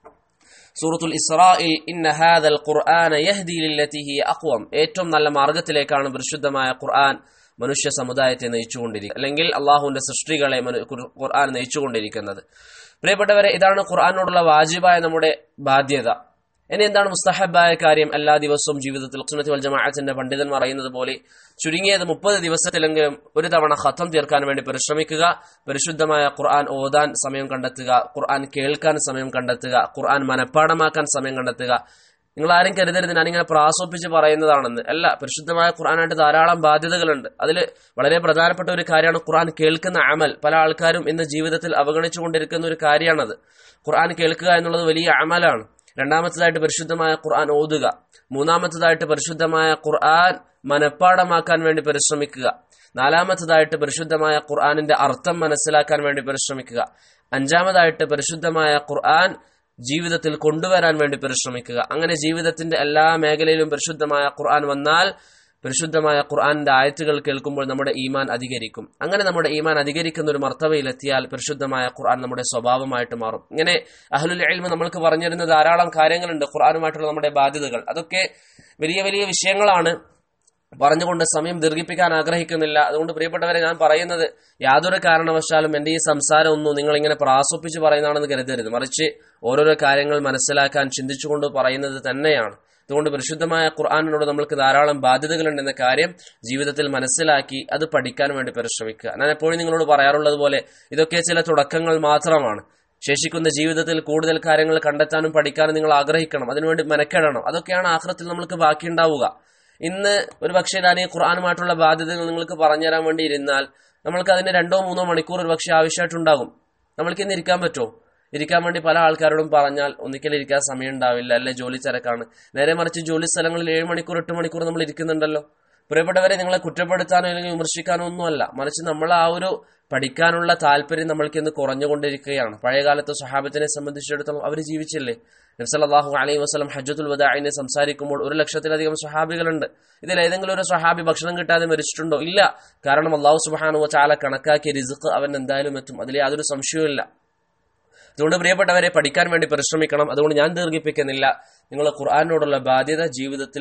[SPEAKER 1] സൂറത്തുൽ ഇസ്രായിൽ ഇന്ന ഹാദൽ ഖുർആന യഹ്ദി ലില്ലതി ഹി അഖ്വം ഏറ്റവും നല്ല മാർഗത്തിലേക്കാണ് പരിശുദ്ധമായ ഖുർആൻ മനുഷ്യ സമുദായത്തെ നയിച്ചുകൊണ്ടിരിക്കുന്നത് അല്ലെങ്കിൽ അള്ളാഹുവിന്റെ സൃഷ്ടികളെ ഖുർആൻ നയിച്ചുകൊണ്ടിരിക്കുന്നത് പ്രിയപ്പെട്ടവരെ ഇതാണ് ഖുർആാനോടുള്ള വാജിബായ നമ്മുടെ ബാധ്യത ഇനി എന്താണ് മുസ്തഹബായ കാര്യം എല്ലാ ദിവസവും ജീവിതത്തിൽ സുന്നത്തി വൽ ജമാഅത്തിന്റെ പണ്ഡിതന്മാർ പറയുന്നത് പോലെ ചുരുങ്ങിയത് മുപ്പത് ദിവസത്തിലെങ്കിലും ഒരു തവണ ഖത്തം തീർക്കാൻ വേണ്ടി പരിശ്രമിക്കുക പരിശുദ്ധമായ ഖുർആൻ ഓതാൻ സമയം കണ്ടെത്തുക ഖുർആൻ കേൾക്കാൻ സമയം കണ്ടെത്തുക ഖുർആൻ മനഃപ്പാടമാക്കാൻ സമയം കണ്ടെത്തുക നിങ്ങൾ ആരും കരുതരുത് ഞാനിങ്ങനെ പ്രാസോപ്പിച്ച് പറയുന്നതാണെന്ന് അല്ല പരിശുദ്ധമായ ഖുർആനായിട്ട് ധാരാളം ബാധ്യതകളുണ്ട് അതിൽ വളരെ പ്രധാനപ്പെട്ട ഒരു കാര്യമാണ് ഖുർആൻ കേൾക്കുന്ന അമൽ പല ആൾക്കാരും ഇന്ന് ജീവിതത്തിൽ അവഗണിച്ചുകൊണ്ടിരിക്കുന്ന ഒരു കാര്യമാണത് ഖുർആൻ കേൾക്കുക എന്നുള്ളത് വലിയ അമലാണ് രണ്ടാമത്തതായിട്ട് പരിശുദ്ധമായ ഖുർആൻ ഓതുക മൂന്നാമത്തതായിട്ട് പരിശുദ്ധമായ ഖുർആൻ മനഃപ്പാടമാക്കാൻ വേണ്ടി പരിശ്രമിക്കുക നാലാമത്തതായിട്ട് പരിശുദ്ധമായ ഖുർആാനിന്റെ അർത്ഥം മനസ്സിലാക്കാൻ വേണ്ടി പരിശ്രമിക്കുക അഞ്ചാമതായിട്ട് പരിശുദ്ധമായ ഖുർആൻ ജീവിതത്തിൽ കൊണ്ടുവരാൻ വേണ്ടി പരിശ്രമിക്കുക അങ്ങനെ ജീവിതത്തിന്റെ എല്ലാ മേഖലയിലും പരിശുദ്ധമായ ഖുർആൻ വന്നാൽ പരിശുദ്ധമായ ഖുർആാനിന്റെ ആയത്തുകൾ കേൾക്കുമ്പോൾ നമ്മുടെ ഈമാൻ അധികരിക്കും അങ്ങനെ നമ്മുടെ ഈമാൻ അധികരിക്കുന്ന ഒരു മർത്തവയിലെത്തിയാൽ പരിശുദ്ധമായ ഖുർആൻ നമ്മുടെ സ്വഭാവമായിട്ട് മാറും ഇങ്ങനെ അഹ്ലുൽ എൽമ നമ്മൾക്ക് പറഞ്ഞിരുന്ന ധാരാളം കാര്യങ്ങളുണ്ട് ഖുർആാനുമായിട്ടുള്ള നമ്മുടെ ബാധ്യതകൾ അതൊക്കെ വലിയ വലിയ വിഷയങ്ങളാണ് പറഞ്ഞുകൊണ്ട് സമയം ദീർഘിപ്പിക്കാൻ ആഗ്രഹിക്കുന്നില്ല അതുകൊണ്ട് പ്രിയപ്പെട്ടവരെ ഞാൻ പറയുന്നത് യാതൊരു കാരണവശാലും എന്റെ ഈ സംസാരം ഒന്നും നിങ്ങൾ ഇങ്ങനെ പ്രാസൊപ്പിച്ച് പറയുന്നതാണെന്ന് കരുതരുത് മറിച്ച് ഓരോരോ കാര്യങ്ങൾ മനസ്സിലാക്കാൻ ചിന്തിച്ചുകൊണ്ട് പറയുന്നത് തന്നെയാണ് അതുകൊണ്ട് പരിശുദ്ധമായ ഖുർആാനിനോട് നമ്മൾക്ക് ധാരാളം ബാധ്യതകളുണ്ടെന്ന കാര്യം ജീവിതത്തിൽ മനസ്സിലാക്കി അത് പഠിക്കാൻ വേണ്ടി പരിശ്രമിക്കുക ഞാൻ എപ്പോഴും നിങ്ങളോട് പറയാറുള്ളത് പോലെ ഇതൊക്കെ ചില തുടക്കങ്ങൾ മാത്രമാണ് ശേഷിക്കുന്ന ജീവിതത്തിൽ കൂടുതൽ കാര്യങ്ങൾ കണ്ടെത്താനും പഠിക്കാനും നിങ്ങൾ ആഗ്രഹിക്കണം അതിനുവേണ്ടി മെനക്കെടണം അതൊക്കെയാണ് ആഹ്റത്തിൽ നമ്മൾക്ക് ബാക്കിയുണ്ടാവുക ഇന്ന് ഒരു പക്ഷേ ഞാൻ ഈ ഖുർആാനുമായിട്ടുള്ള ബാധ്യതകൾ നിങ്ങൾക്ക് പറഞ്ഞുതരാൻ വേണ്ടി ഇരുന്നാൽ നമ്മൾക്ക് അതിന് രണ്ടോ മൂന്നോ മണിക്കൂർ ഒരു പക്ഷേ ആവശ്യമായിട്ടുണ്ടാകും നമ്മൾക്ക് ഇന്ന് ഇരിക്കാൻ പറ്റുമോ ഇരിക്കാൻ വേണ്ടി പല ആൾക്കാരോടും പറഞ്ഞാൽ ഒന്നിക്കലും ഇരിക്കാൻ സമയം ഉണ്ടാവില്ല അല്ലെ ജോലി തിരക്കാണ് നേരെ മറിച്ച് ജോലി സ്ഥലങ്ങളിൽ ഏഴ് മണിക്കൂർ എട്ട് മണിക്കൂർ നമ്മൾ ഇരിക്കുന്നുണ്ടല്ലോ പ്രിയപ്പെട്ടവരെ നിങ്ങളെ കുറ്റപ്പെടുത്താനോ അല്ലെങ്കിൽ വിമർശിക്കാനോ ഒന്നുമല്ല മറിച്ച് നമ്മൾ ആ ഒരു പഠിക്കാനുള്ള താല്പര്യം നമ്മൾക്ക് ഇന്ന് കുറഞ്ഞുകൊണ്ടിരിക്കുകയാണ് പഴയകാലത്തെ സ്വഹാബത്തിനെ സംബന്ധിച്ചിടത്തോളം അവർ ജീവിച്ചില്ലേ നബ്സല്ലാഹു അലൈഹി വസ്ലം ഹജ്ജത്തുൽ വദാഇനെ സംസാരിക്കുമ്പോൾ ഒരു ലക്ഷത്തിലധികം സ്വഹാബികളുണ്ട് ഇതിൽ ഏതെങ്കിലും ഒരു സ്വഹാബി ഭക്ഷണം കിട്ടാതെ മരിച്ചിട്ടുണ്ടോ ഇല്ല കാരണം അള്ളാഹു സുബാനു ചാല കണക്കാക്കിയ റിസുക്ക് അവൻ എന്തായാലും എത്തും അതിൽ യാതൊരു സംശയവുമില്ല അതുകൊണ്ട് പ്രിയപ്പെട്ടവരെ പഠിക്കാൻ വേണ്ടി പരിശ്രമിക്കണം അതുകൊണ്ട് ഞാൻ ദീർഘിപ്പിക്കുന്നില്ല നിങ്ങൾ ഖുർആാനോടുള്ള ബാധ്യത ജീവിതത്തിൽ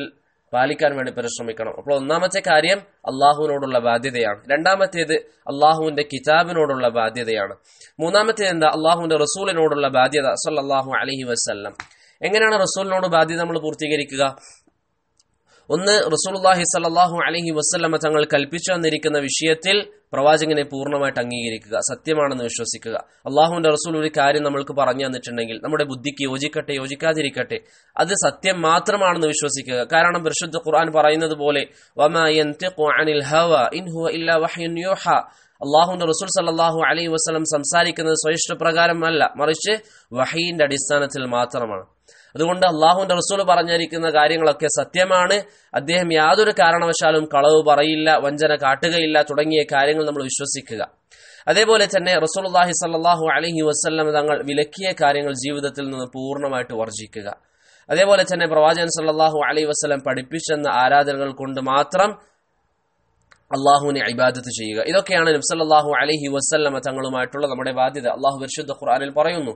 [SPEAKER 1] പാലിക്കാൻ വേണ്ടി പരിശ്രമിക്കണം അപ്പോൾ ഒന്നാമത്തെ കാര്യം അള്ളാഹുവിനോടുള്ള ബാധ്യതയാണ് രണ്ടാമത്തേത് അള്ളാഹുവിന്റെ കിതാബിനോടുള്ള ബാധ്യതയാണ് മൂന്നാമത്തേത് എന്താ അള്ളാഹുവിന്റെ റസൂലിനോടുള്ള ബാധ്യത സല്ലല്ലാഹു അലൈഹി വസല്ലം എങ്ങനെയാണ് റസൂലിനോട് ബാധ്യത നമ്മൾ പൂർത്തീകരിക്കുക ഒന്ന് റസൂലുള്ളാഹി സല്ലല്ലാഹു അലൈഹി വസല്ലമ തങ്ങൾ കൽപ്പിച്ചു തന്നിരിക്കുന്ന വിഷയത്തിൽ പ്രവാചകനെ പൂർണ്ണമായിട്ട് അംഗീകരിക്കുക സത്യമാണെന്ന് വിശ്വസിക്കുക അള്ളാഹുവിന്റെ റസൂൽ ഒരു കാര്യം നമ്മൾക്ക് പറഞ്ഞു തന്നിട്ടുണ്ടെങ്കിൽ നമ്മുടെ ബുദ്ധിക്ക് യോജിക്കട്ടെ യോജിക്കാതിരിക്കട്ടെ അത് സത്യം മാത്രമാണെന്ന് വിശ്വസിക്കുക കാരണം പരിശുദ്ധ ഖുർആൻ പറയുന്നത് പോലെ വമാ യൻതിഖു അനിൽ ഹവ ഇൻ ഹുവ ഇല്ലാ വഹ്യുൻ യൂഹ അള്ളാഹുന്റെ റസൂൽ സല്ലാഹു അലൈഹി വസ്ലം സംസാരിക്കുന്നത് സ്വയിഷ്ടപ്രകാരമല്ല മറിച്ച് വഹീന്റെ അടിസ്ഥാനത്തിൽ മാത്രമാണ് അതുകൊണ്ട് അള്ളാഹുവിന്റെ റസൂൽ പറഞ്ഞിരിക്കുന്ന കാര്യങ്ങളൊക്കെ സത്യമാണ് അദ്ദേഹം യാതൊരു കാരണവശാലും കളവ് പറയില്ല വഞ്ചന കാട്ടുകയില്ല തുടങ്ങിയ കാര്യങ്ങൾ നമ്മൾ വിശ്വസിക്കുക അതേപോലെ തന്നെ റസൂൽഹി സല്ലാഹു അലഹി വസ്ല്ലം തങ്ങൾ വിലക്കിയ കാര്യങ്ങൾ ജീവിതത്തിൽ നിന്ന് പൂർണ്ണമായിട്ട് വർജിക്കുക അതേപോലെ തന്നെ പ്രവാചകൻ സല്ലാഹു അലൈഹി വസ്ലം പഠിപ്പിച്ചെന്ന ആരാധനകൾ കൊണ്ട് മാത്രം അള്ളാഹുവിനെ ഇബാദത്ത് ചെയ്യുക ഇതൊക്കെയാണ് നബ്സല്ലാഹു അലഹി വസ്ല്ലമ തങ്ങളുമായിട്ടുള്ള നമ്മുടെ ബാധ്യത അള്ളാഹു പരിശുദ്ധ ഖുർആനിൽ പറയുന്നു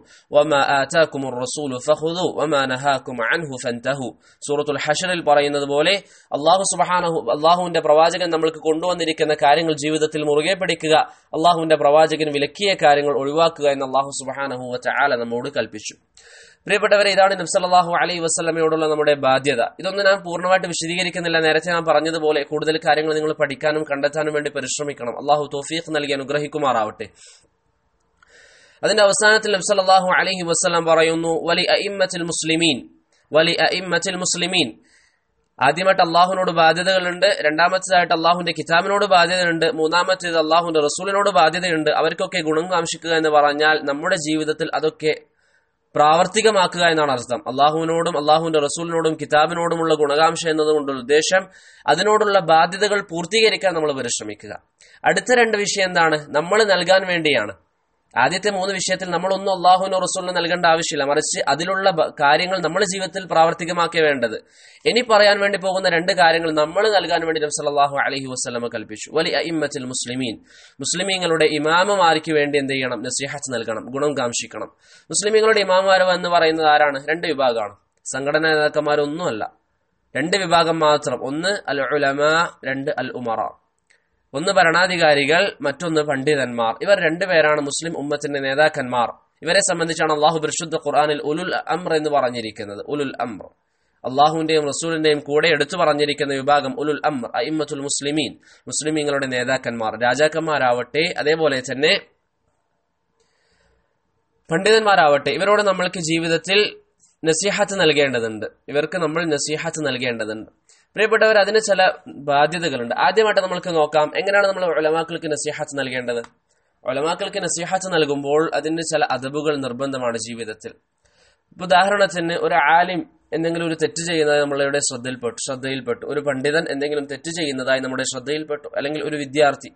[SPEAKER 1] സൂറത്തുൽ ഹഷറിൽ പറയുന്നത് പോലെ അള്ളാഹു സുബഹാനഹു അള്ളാഹുവിന്റെ പ്രവാചകൻ നമ്മൾക്ക് കൊണ്ടുവന്നിരിക്കുന്ന കാര്യങ്ങൾ ജീവിതത്തിൽ മുറുകെ പിടിക്കുക അള്ളാഹുവിന്റെ പ്രവാചകൻ വിലക്കിയ കാര്യങ്ങൾ ഒഴിവാക്കുക എന്ന് അള്ളാഹു സുബഹാനഹു ആല നമ്മോട് കൽപ്പിച്ചു പ്രിയപ്പെട്ടവരെ ഇതാണ് നബ്സല്ലാഹു അലൈഹി വസ്ലമയോടുള്ള നമ്മുടെ ബാധ്യത ഇതൊന്നും ഞാൻ പൂർണ്ണമായിട്ട് വിശദീകരിക്കുന്നില്ല നേരത്തെ ഞാൻ പറഞ്ഞതുപോലെ കൂടുതൽ കാര്യങ്ങൾ നിങ്ങൾ പഠിക്കാനും കണ്ടെത്താനും വേണ്ടി പരിശ്രമിക്കണം അള്ളാഹു തോഫീഖ് നൽകി അനുഗ്രഹിക്കുമാറാവട്ടെ അതിന്റെ അവസാനത്തിൽ നബ്സല്ലാഹു അലൈഹി വസ്ലം പറയുന്നു വലി അഇമ്മത്തിൽ മുസ്ലിമീൻ വലി അഇമ്മത്തിൽ മുസ്ലിമീൻ ആദ്യമായിട്ട് അള്ളാഹുവിനോട് ബാധ്യതകളുണ്ട് രണ്ടാമത്തേതായിട്ട് അള്ളാഹുവിന്റെ കിതാബിനോട് ബാധ്യതയുണ്ട് മൂന്നാമത്തേത് അള്ളാഹുവിന്റെ റസൂലിനോട് ബാധ്യതയുണ്ട് അവർക്കൊക്കെ ഗുണം കാംക്ഷിക്കുക എന്ന് പറഞ്ഞാൽ നമ്മുടെ ജീവിതത്തിൽ അതൊക്കെ പ്രാവർത്തികമാക്കുക എന്നാണ് അർത്ഥം അള്ളാഹുവിനോടും അള്ളാഹുവിന്റെ റസൂലിനോടും കിതാബിനോടുമുള്ള ഗുണകാംക്ഷ എന്നതുകൊണ്ടുള്ള ഉദ്ദേശം അതിനോടുള്ള ബാധ്യതകൾ പൂർത്തീകരിക്കാൻ നമ്മൾ പരിശ്രമിക്കുക അടുത്ത രണ്ട് വിഷയം എന്താണ് നമ്മൾ നൽകാൻ വേണ്ടിയാണ് ആദ്യത്തെ മൂന്ന് വിഷയത്തിൽ നമ്മളൊന്നും അള്ളാഹുവിനോ റസൂലിനോ നൽകേണ്ട ആവശ്യമില്ല മറിച്ച് അതിലുള്ള കാര്യങ്ങൾ നമ്മുടെ ജീവിതത്തിൽ പ്രാവർത്തികമാക്കിയ വേണ്ടത് ഇനി പറയാൻ വേണ്ടി പോകുന്ന രണ്ട് കാര്യങ്ങൾ നമ്മൾ നൽകാൻ വേണ്ടി നബ്സല്ലാഹു അലഹി വസ്ലമ കൽപ്പിച്ചു വലി അയിമ്മത്തിൽ മുസ്ലിമീൻ മുസ്ലിമീങ്ങളുടെ ഇമാമമാർക്ക് വേണ്ടി എന്ത് ചെയ്യണം നസിഹത്ത് നൽകണം ഗുണം കാംക്ഷിക്കണം മുസ്ലിമീങ്ങളുടെ ഇമാമാരവ് എന്ന് പറയുന്നത് ആരാണ് രണ്ട് വിഭാഗമാണ് സംഘടനാ നേതാക്കന്മാരൊന്നുമല്ല രണ്ട് വിഭാഗം മാത്രം ഒന്ന് അൽ ഉലമ രണ്ട് അൽ ഉമറ ഒന്ന് ഭരണാധികാരികൾ മറ്റൊന്ന് പണ്ഡിതന്മാർ ഇവർ രണ്ടുപേരാണ് മുസ്ലിം ഉമ്മത്തിന്റെ നേതാക്കന്മാർ ഇവരെ സംബന്ധിച്ചാണ് അള്ളാഹു പരിശുദ്ധ ഖുർആാനിൽ ഉലുൽ അമ്ര എന്ന് പറഞ്ഞിരിക്കുന്നത് ഉലുൽ അമ്ര അള്ളാഹുവിന്റെയും റസൂലിന്റെയും കൂടെ എടുത്തു പറഞ്ഞിരിക്കുന്ന വിഭാഗം ഉലുൽ അമ്ര അയിമ്മത്തുൽ മുസ്ലിമീൻ മുസ്ലിമീങ്ങളുടെ നേതാക്കന്മാർ രാജാക്കന്മാരാവട്ടെ അതേപോലെ തന്നെ പണ്ഡിതന്മാരാവട്ടെ ഇവരോട് നമ്മൾക്ക് ജീവിതത്തിൽ നസീഹത്ത് നൽകേണ്ടതുണ്ട് ഇവർക്ക് നമ്മൾ നസീഹത്ത് നൽകേണ്ടതുണ്ട് പ്രിയപ്പെട്ടവർ അതിന് ചില ബാധ്യതകളുണ്ട് ആദ്യമായിട്ട് നമ്മൾക്ക് നോക്കാം എങ്ങനെയാണ് നമ്മൾ ഒലമാക്കൾക്ക് നസീഹത്ത് നൽകേണ്ടത് ഒലമാക്കൾക്ക് നസീഹത്ത് നൽകുമ്പോൾ അതിന് ചില അതബുകൾ നിർബന്ധമാണ് ജീവിതത്തിൽ ഉദാഹരണത്തിന് ഒരു ആലിം എന്തെങ്കിലും ഒരു തെറ്റ് ചെയ്യുന്നതായി നമ്മളുടെ ശ്രദ്ധയിൽപ്പെട്ടു ശ്രദ്ധയിൽപ്പെട്ടു ഒരു പണ്ഡിതൻ എന്തെങ്കിലും തെറ്റ് ചെയ്യുന്നതായി നമ്മുടെ ശ്രദ്ധയിൽപ്പെട്ടു അല്ലെങ്കിൽ ഒരു വിദ്യാർത്ഥി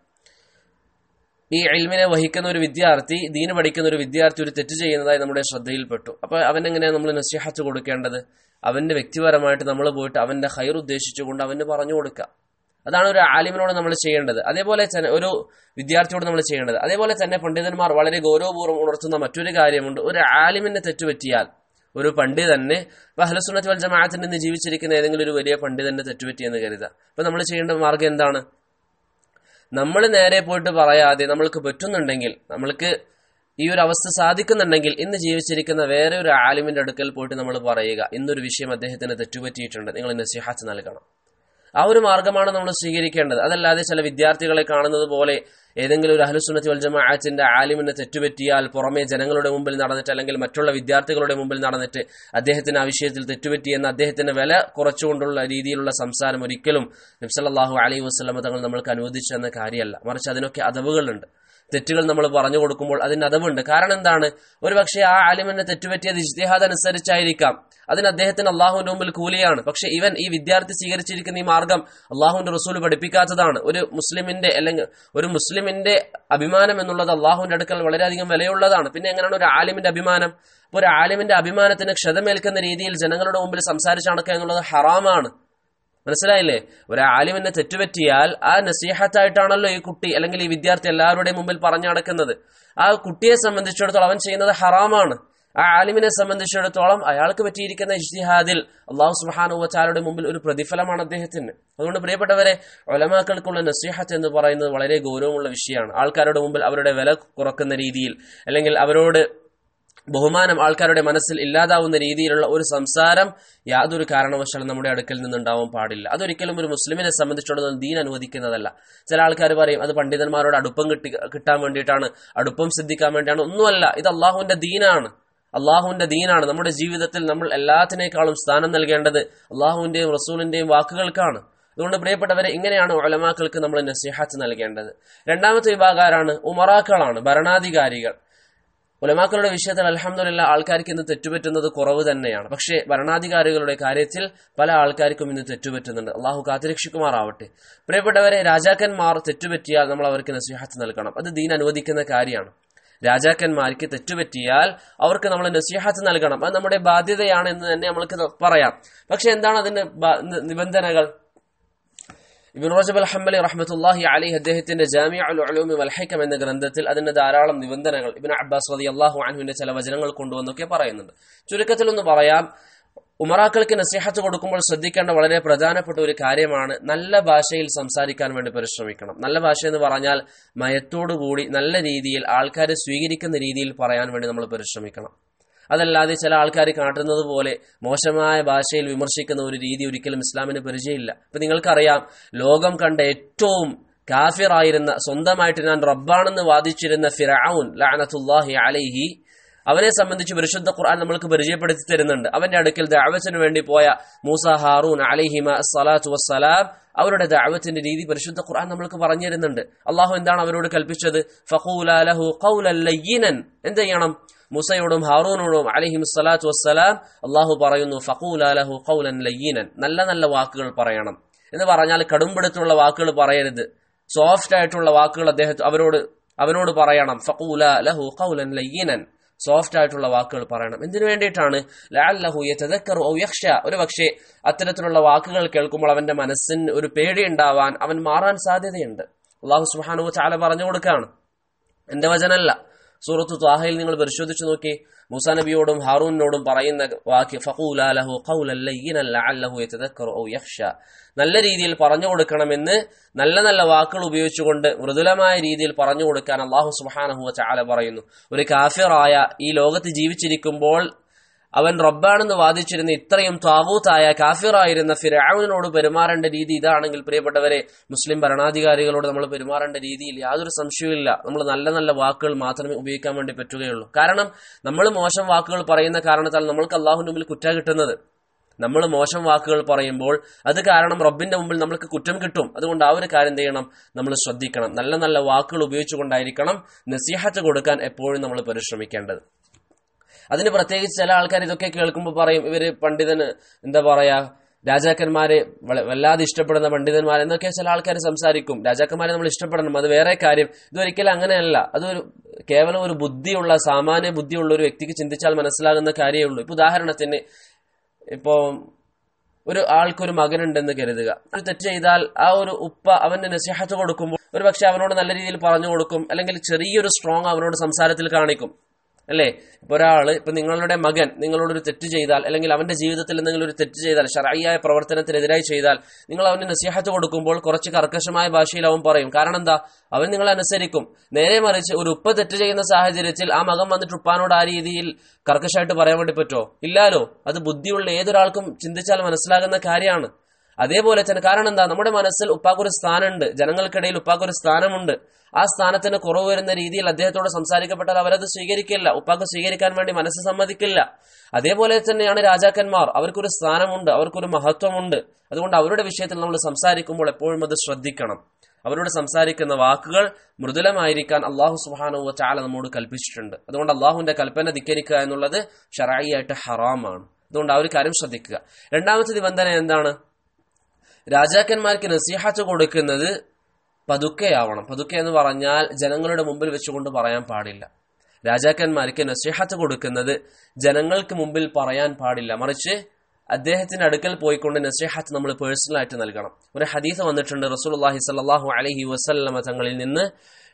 [SPEAKER 1] ഈ എൽമിനെ വഹിക്കുന്ന ഒരു വിദ്യാർത്ഥി ദീന് പഠിക്കുന്ന ഒരു വിദ്യാർത്ഥി ഒരു തെറ്റ് ചെയ്യുന്നതായി നമ്മുടെ ശ്രദ്ധയിൽപ്പെട്ടു അപ്പൊ അവൻ എങ്ങനെയാണ് നമ്മൾ നസീഹത്ത് കൊടുക്കേണ്ടത് അവന്റെ വ്യക്തിപരമായിട്ട് നമ്മൾ പോയിട്ട് അവന്റെ ഹൈർ ഉദ്ദേശിച്ചുകൊണ്ട് അവന് പറഞ്ഞു കൊടുക്കുക അതാണ് ഒരു ആലിമിനോട് നമ്മൾ ചെയ്യേണ്ടത് അതേപോലെ തന്നെ ഒരു വിദ്യാർത്ഥിയോട് നമ്മൾ ചെയ്യേണ്ടത് അതേപോലെ തന്നെ പണ്ഡിതന്മാർ വളരെ ഗൗരവപൂർവ്വം ഉണർത്തുന്ന മറ്റൊരു കാര്യമുണ്ട് ഒരു ആലിമിനെ തെറ്റുപറ്റിയാൽ ഒരു പണ്ഡിതന് ഇപ്പൊ അഹ്ലസുന്നത്ത് വൽ ജമാഅത്തിന് ഇന്ന് ജീവിച്ചിരിക്കുന്ന ഏതെങ്കിലും ഒരു വലിയ പണ്ഡിതന്റെ തെറ്റുപറ്റിയെന്ന് കരുതുക അപ്പൊ നമ്മൾ ചെയ്യേണ്ട മാർഗം എന്താണ് നമ്മൾ നേരെ പോയിട്ട് പറയാതെ നമ്മൾക്ക് പറ്റുന്നുണ്ടെങ്കിൽ നമ്മൾക്ക് ഈ ഒരു അവസ്ഥ സാധിക്കുന്നുണ്ടെങ്കിൽ ഇന്ന് ജീവിച്ചിരിക്കുന്ന വേറെ ഒരു ആലിമിന്റെ അടുക്കൽ പോയിട്ട് നമ്മൾ പറയുക ഇന്നൊരു വിഷയം അദ്ദേഹത്തിന് തെറ്റുപറ്റിയിട്ടുണ്ട് നിങ്ങൾ നസിഹാത്ത് നൽകണം ആ ഒരു മാർഗമാണ് നമ്മൾ സ്വീകരിക്കേണ്ടത് അതല്ലാതെ ചില വിദ്യാർത്ഥികളെ കാണുന്നത് പോലെ ഏതെങ്കിലും ഒരു അഹ്ലുസുന്നത്തി വൽ ജമാഅത്തിന്റെ ആലിമിനെ തെറ്റുപറ്റിയാൽ പുറമെ ജനങ്ങളുടെ മുമ്പിൽ നടന്നിട്ട് അല്ലെങ്കിൽ മറ്റുള്ള വിദ്യാർത്ഥികളുടെ മുമ്പിൽ നടന്നിട്ട് അദ്ദേഹത്തിന് ആ വിഷയത്തിൽ തെറ്റുപറ്റി എന്ന് അദ്ദേഹത്തിന് വില കുറച്ചുകൊണ്ടുള്ള രീതിയിലുള്ള സംസാരം ഒരിക്കലും നബ്സല്ലാഹു അലൈഹി വസ്ലമ തങ്ങൾ നമ്മൾക്ക് അനുവദിച്ചു എന്ന കാര്യമല്ല മറിച്ച് അതിനൊക്കെ അതവുകളുണ്ട് തെറ്റുകൾ നമ്മൾ പറഞ്ഞു കൊടുക്കുമ്പോൾ അതിന് അതവുണ്ട് കാരണം എന്താണ് ഒരു പക്ഷേ ആ ആലിമിനെ തെറ്റുപറ്റിയത് ഇജ്തിഹാദ് അനുസരിച്ചായിരിക്കാം അതിന് അദ്ദേഹത്തിന് അള്ളാഹുവിന്റെ മുമ്പിൽ കൂലിയാണ് പക്ഷെ ഇവൻ ഈ വിദ്യാർത്ഥി സ്വീകരിച്ചിരിക്കുന്ന ഈ മാർഗം അള്ളാഹുവിന്റെ റസൂൽ പഠിപ്പിക്കാത്തതാണ് ഒരു മുസ്ലിമിന്റെ അല്ലെങ്കിൽ ഒരു മുസ്ലിമിന്റെ അഭിമാനം എന്നുള്ളത് അള്ളാഹുവിന്റെ അടുക്കൽ വളരെയധികം വിലയുള്ളതാണ് പിന്നെ എങ്ങനെയാണ് ഒരു ആലിമിന്റെ അഭിമാനം അപ്പോൾ ഒരു ആലിമിന്റെ അഭിമാനത്തിന് ക്ഷതമേൽക്കുന്ന രീതിയിൽ ജനങ്ങളുടെ മുമ്പിൽ സംസാരിച്ചു നടക്കുക എന്നുള്ളത് ഹറാമാണ് മനസ്സിലായില്ലേ ഒരു ആലിമിനെ തെറ്റുപറ്റിയാൽ ആ നസീഹത്തായിട്ടാണല്ലോ ഈ കുട്ടി അല്ലെങ്കിൽ ഈ വിദ്യാർത്ഥി എല്ലാവരുടെയും മുമ്പിൽ പറഞ്ഞു നടക്കുന്നത് ആ കുട്ടിയെ സംബന്ധിച്ചിടത്തോളം അവൻ ചെയ്യുന്നത് ഹറാമാണ് ആ ആലിമിനെ സംബന്ധിച്ചിടത്തോളം അയാൾക്ക് പറ്റിയിരിക്കുന്ന ഇഷ്തിഹാദിൽ അള്ളാഹു സുബാനുവച്ചാലയുടെ മുമ്പിൽ ഒരു പ്രതിഫലമാണ് അദ്ദേഹത്തിന് അതുകൊണ്ട് പ്രിയപ്പെട്ടവരെ ഒലമാക്കൾക്കുള്ള നസീഹത്ത് എന്ന് പറയുന്നത് വളരെ ഗൗരവമുള്ള വിഷയമാണ് ആൾക്കാരുടെ മുമ്പിൽ അവരുടെ വില കുറക്കുന്ന രീതിയിൽ അല്ലെങ്കിൽ അവരോട് ബഹുമാനം ആൾക്കാരുടെ മനസ്സിൽ ഇല്ലാതാവുന്ന രീതിയിലുള്ള ഒരു സംസാരം യാതൊരു കാരണവശാലും നമ്മുടെ അടുക്കൽ നിന്നുണ്ടാവാൻ പാടില്ല അതൊരിക്കലും ഒരു മുസ്ലിമിനെ സംബന്ധിച്ചിടത്തോളം ദീൻ അനുവദിക്കുന്നതല്ല ചില ആൾക്കാർ പറയും അത് പണ്ഡിതന്മാരോട് അടുപ്പം കിട്ടി കിട്ടാൻ വേണ്ടിയിട്ടാണ് അടുപ്പം സിദ്ധിക്കാൻ വേണ്ടിയാണ് ഒന്നുമല്ല ഇത് അള്ളാഹുവിന്റെ ദീനാണ് അള്ളാഹുവിന്റെ ദീനാണ് നമ്മുടെ ജീവിതത്തിൽ നമ്മൾ എല്ലാത്തിനേക്കാളും സ്ഥാനം നൽകേണ്ടത് അള്ളാഹുവിന്റെയും റസൂലിന്റെയും വാക്കുകൾക്കാണ് അതുകൊണ്ട് പ്രിയപ്പെട്ടവരെ ഇങ്ങനെയാണ് ഒലമാക്കൾക്ക് നമ്മൾ നസിഹാത്ത് നൽകേണ്ടത് രണ്ടാമത്തെ വിഭാഗക്കാരാണ് ഉമറാക്കളാണ് ഭരണാധികാരികൾ ഉലമാക്കളുടെ വിഷയത്തിൽ അലഹമുല്ല ആൾക്കാർക്ക് ഇന്ന് തെറ്റുപറ്റുന്നത് കുറവ് തന്നെയാണ് പക്ഷേ ഭരണാധികാരികളുടെ കാര്യത്തിൽ പല ആൾക്കാർക്കും ഇന്ന് തെറ്റുപറ്റുന്നുണ്ട് അള്ളാഹു കാത്തിരക്ഷിക്കുമാറാവട്ടെ പ്രിയപ്പെട്ടവരെ രാജാക്കന്മാർ തെറ്റുപറ്റിയാൽ നമ്മൾ അവർക്ക് നസീഹത്ത് നൽകണം അത് ദീൻ അനുവദിക്കുന്ന കാര്യമാണ് രാജാക്കന്മാർക്ക് തെറ്റുപറ്റിയാൽ അവർക്ക് നമ്മൾ നസീഹത്ത് നൽകണം അത് നമ്മുടെ ബാധ്യതയാണ് എന്ന് തന്നെ നമ്മൾക്ക് പറയാം പക്ഷെ എന്താണ് അതിന്റെ നിബന്ധനകൾ ഇബിൻ റോജബ് അൽ ഹമ്മലി റഹ്മത്തുല്ലാഹി അലി അദ്ദേഹത്തിന്റെ ജാമിയ അൽ ഉലൂമി വൽഹൈക്കം എന്ന ഗ്രന്ഥത്തിൽ അതിന്റെ ധാരാളം നിബന്ധനകൾ ഇബിൻ അബ്ബാസ് റതി അള്ളാഹു അൻഹുവിന്റെ ചില വചനങ്ങൾ കൊണ്ടുവന്നൊക്കെ പറയുന്നുണ്ട് ചുരുക്കത്തിൽ ഒന്ന് പറയാം ഉമറാക്കൾക്ക് നസീഹത്ത് കൊടുക്കുമ്പോൾ ശ്രദ്ധിക്കേണ്ട വളരെ പ്രധാനപ്പെട്ട ഒരു കാര്യമാണ് നല്ല ഭാഷയിൽ സംസാരിക്കാൻ വേണ്ടി പരിശ്രമിക്കണം നല്ല ഭാഷ എന്ന് പറഞ്ഞാൽ മയത്തോടുകൂടി നല്ല രീതിയിൽ ആൾക്കാരെ സ്വീകരിക്കുന്ന രീതിയിൽ പറയാൻ വേണ്ടി നമ്മൾ പരിശ്രമിക്കണം അതല്ലാതെ ചില ആൾക്കാർ കാട്ടുന്നത് പോലെ മോശമായ ഭാഷയിൽ വിമർശിക്കുന്ന ഒരു രീതി ഒരിക്കലും ഇസ്ലാമിന് പരിചയമില്ല ഇപ്പൊ നിങ്ങൾക്കറിയാം ലോകം കണ്ട ഏറ്റവും കാഫിറായിരുന്ന സ്വന്തമായിട്ട് ഞാൻ റബ്ബാണെന്ന് വാദിച്ചിരുന്ന ഫിറൌൻ ലാനത്തുല്ലാഹി അലൈഹി അവനെ സംബന്ധിച്ച് പരിശുദ്ധ ഖുർആൻ നമ്മൾക്ക് പരിചയപ്പെടുത്തി തരുന്നുണ്ട് അവന്റെ അടുക്കൽ ദഅവത്തിന് വേണ്ടി പോയ മൂസ ഹാറൂൻ അലൈഹിമ അസ്സലാത്തു വസ്സലാം അവരുടെ ദഅവത്തിന്റെ രീതി പരിശുദ്ധ ഖുർആൻ നമ്മൾക്ക് പറഞ്ഞു തരുന്നുണ്ട് അള്ളാഹു എന്താണ് അവരോട് കൽപ്പിച്ചത് ഫഖൂല ലഹു ഖൗലൻ ലയ്യിനൻ എന്ത് ചെയ്യണം മുസയോടും ഹാറൂനോടും അലഹിം സ്വലാത്തു വസ്സലാം അള്ളാഹു പറയുന്നു ഫഖൂല ലഹു ഖൗലൻ ലയ്യിനൻ നല്ല നല്ല വാക്കുകൾ പറയണം എന്ന് പറഞ്ഞാൽ കടുംപിടുത്തുള്ള വാക്കുകൾ പറയരുത് സോഫ്റ്റ് ആയിട്ടുള്ള വാക്കുകൾ അദ്ദേഹത്തെ അവരോട് അവനോട് പറയണം ഫഖൂല ലഹു ഖൗലൻ ലയ്യിനൻ സോഫ്റ്റ് ആയിട്ടുള്ള വാക്കുകൾ പറയണം എന്തിനു വേണ്ടിയിട്ടാണ് ലഅല്ലഹു യതദക്കറു ഔ യഖ്ഷ ഒരു പക്ഷേ അത്തരത്തിലുള്ള വാക്കുകൾ കേൾക്കുമ്പോൾ അവന്റെ മനസ്സിന് ഒരു പേടി ഉണ്ടാവാൻ അവൻ മാറാൻ സാധ്യതയുണ്ട് അള്ളാഹു സുബ്ഹാനഹു വതആല പറഞ്ഞു കൊടുക്കാണ് എന്റെ വചനല്ല സൂറത്ത് ത്വാഹയിൽ നിങ്ങൾ പരിശോധിച്ചു നോക്കി മൂസാ നബിയോടും ഹാറൂനോടും പറയുന്ന വാക്യ ഫഖൂലാലഹു ഖൗലൻ ലയ്യിനൻ ലഅല്ലഹു യതദക്കറു ഔ യഖ്ഷ നല്ല രീതിയിൽ പറഞ്ഞു കൊടുക്കണമെന്ന് നല്ല നല്ല വാക്കുകൾ ഉപയോഗിച്ചുകൊണ്ട് മൃദുലമായ രീതിയിൽ പറഞ്ഞു കൊടുക്കാൻ അള്ളാഹു സുബ്ഹാനഹു വതആല പറയുന്നു ഒരു കാഫിറായ ഈ ലോകത്ത് ജീവിച്ചിരിക്കുമ്പോൾ അവൻ റബ്ബാണെന്ന് വാദിച്ചിരുന്ന ഇത്രയും താവൂത്തായ കാഫിറായിരുന്ന ഫിറൌനിനോട് പെരുമാറേണ്ട രീതി ഇതാണെങ്കിൽ പ്രിയപ്പെട്ടവരെ മുസ്ലിം ഭരണാധികാരികളോട് നമ്മൾ പെരുമാറേണ്ട രീതിയിൽ യാതൊരു സംശയവുമില്ല നമ്മൾ നല്ല നല്ല വാക്കുകൾ മാത്രമേ ഉപയോഗിക്കാൻ വേണ്ടി പറ്റുകയുള്ളൂ കാരണം നമ്മൾ മോശം വാക്കുകൾ പറയുന്ന കാരണത്താൽ നമ്മൾക്ക് അള്ളാഹുവിന്റെ മുമ്പിൽ കുറ്റ കിട്ടുന്നത് നമ്മൾ മോശം വാക്കുകൾ പറയുമ്പോൾ അത് കാരണം റബ്ബിന്റെ മുമ്പിൽ നമ്മൾക്ക് കുറ്റം കിട്ടും അതുകൊണ്ട് ആ ഒരു കാര്യം എന്ത് ചെയ്യണം നമ്മൾ ശ്രദ്ധിക്കണം നല്ല നല്ല വാക്കുകൾ ഉപയോഗിച്ചുകൊണ്ടായിരിക്കണം നസീഹത്ത് കൊടുക്കാൻ എപ്പോഴും നമ്മൾ പരിശ്രമിക്കേണ്ടത് അതിന് പ്രത്യേകിച്ച് ചില ആൾക്കാർ ഇതൊക്കെ കേൾക്കുമ്പോൾ പറയും ഇവര് പണ്ഡിതന് എന്താ പറയാ രാജാക്കന്മാരെ വല്ലാതെ ഇഷ്ടപ്പെടുന്ന പണ്ഡിതന്മാർ എന്നൊക്കെ ചില ആൾക്കാർ സംസാരിക്കും രാജാക്കന്മാരെ നമ്മൾ ഇഷ്ടപ്പെടണം അത് വേറെ കാര്യം ഇതൊരിക്കലും അങ്ങനെയല്ല അതൊരു കേവലം ഒരു ബുദ്ധിയുള്ള സാമാന്യ ബുദ്ധിയുള്ള ഒരു വ്യക്തിക്ക് ചിന്തിച്ചാൽ മനസ്സിലാകുന്ന കാര്യമേ ഉള്ളൂ ഇപ്പൊ ഉദാഹരണത്തിന് ഇപ്പോ ഒരു ആൾക്കൊരു മകനുണ്ടെന്ന് കരുതുക ഒരു തെറ്റ് ചെയ്താൽ ആ ഒരു ഉപ്പ അവന്റെ നസിഹത്ത് കൊടുക്കുമ്പോൾ ഒരു പക്ഷെ അവനോട് നല്ല രീതിയിൽ പറഞ്ഞു കൊടുക്കും അല്ലെങ്കിൽ ചെറിയൊരു സ്ട്രോങ് അവനോട് സംസാരത്തിൽ കാണിക്കും അല്ലേ ഇപ്പൊ ഒരാള് ഇപ്പൊ നിങ്ങളുടെ മകൻ നിങ്ങളോടൊരു തെറ്റ് ചെയ്താൽ അല്ലെങ്കിൽ അവന്റെ ജീവിതത്തിൽ എന്തെങ്കിലും ഒരു തെറ്റ് ചെയ്താൽ ഷറായിയായ പ്രവർത്തനത്തിനെതിരായി ചെയ്താൽ നിങ്ങൾ അവന് നസീഹത്ത് കൊടുക്കുമ്പോൾ കുറച്ച് കർക്കശമായ ഭാഷയിൽ അവൻ പറയും കാരണം എന്താ അവൻ നിങ്ങളെ അനുസരിക്കും നേരെ മറിച്ച് ഒരു ഉപ്പ തെറ്റ് ചെയ്യുന്ന സാഹചര്യത്തിൽ ആ മകൻ വന്നിട്ട് ഉപ്പാനോട് ആ രീതിയിൽ കർക്കശമായിട്ട് പറയാൻ വേണ്ടി പറ്റുമോ ഇല്ലാലോ അത് ബുദ്ധിയുള്ള ഏതൊരാൾക്കും ചിന്തിച്ചാൽ മനസ്സിലാകുന്ന കാര്യമാണ് അതേപോലെ തന്നെ കാരണം എന്താ നമ്മുടെ മനസ്സിൽ ഉപ്പാക്കൊരു സ്ഥാനമുണ്ട് ജനങ്ങൾക്കിടയിൽ ഉപ്പാക്കൊരു സ്ഥാനമുണ്ട് ആ സ്ഥാനത്തിന് കുറവ് വരുന്ന രീതിയിൽ അദ്ദേഹത്തോട് സംസാരിക്കപ്പെട്ടാൽ അവരത് സ്വീകരിക്കില്ല ഉപ്പാക്ക് സ്വീകരിക്കാൻ വേണ്ടി മനസ്സ് സമ്മതിക്കില്ല അതേപോലെ തന്നെയാണ് രാജാക്കന്മാർ അവർക്കൊരു സ്ഥാനമുണ്ട് അവർക്കൊരു മഹത്വമുണ്ട് അതുകൊണ്ട് അവരുടെ വിഷയത്തിൽ നമ്മൾ സംസാരിക്കുമ്പോൾ എപ്പോഴും അത് ശ്രദ്ധിക്കണം അവരോട് സംസാരിക്കുന്ന വാക്കുകൾ മൃദുലമായിരിക്കാൻ അള്ളാഹു സുബാനുവ ചാല നമ്മോട് കൽപ്പിച്ചിട്ടുണ്ട് അതുകൊണ്ട് അള്ളാഹുവിന്റെ കൽപ്പന ധിക്കരിക്കുക എന്നുള്ളത് ഷറായിയായിട്ട് ഹറാമാണ് അതുകൊണ്ട് ആ ഒരു കാര്യം ശ്രദ്ധിക്കുക രണ്ടാമത്തെ നിബന്ധന എന്താണ് രാജാക്കന്മാർക്ക് നസീഹത്ത് കൊടുക്കുന്നത് പതുക്കെയാവണം പതുക്കെ എന്ന് പറഞ്ഞാൽ ജനങ്ങളുടെ മുമ്പിൽ വെച്ചുകൊണ്ട് പറയാൻ പാടില്ല രാജാക്കന്മാർക്ക് നസീഹത്ത് കൊടുക്കുന്നത് ജനങ്ങൾക്ക് മുമ്പിൽ പറയാൻ പാടില്ല മറിച്ച് അദ്ദേഹത്തിന്റെ അടുക്കൽ പോയിക്കൊണ്ട് നസീഹത്ത് നമ്മൾ പേഴ്സണലായിട്ട് നൽകണം ഒരു ഹദീസ് വന്നിട്ടുണ്ട് റസൂലുള്ളാഹി സ്വല്ലല്ലാഹു അലൈഹി വസല്ലമ തങ്ങളിൽ നിന്ന്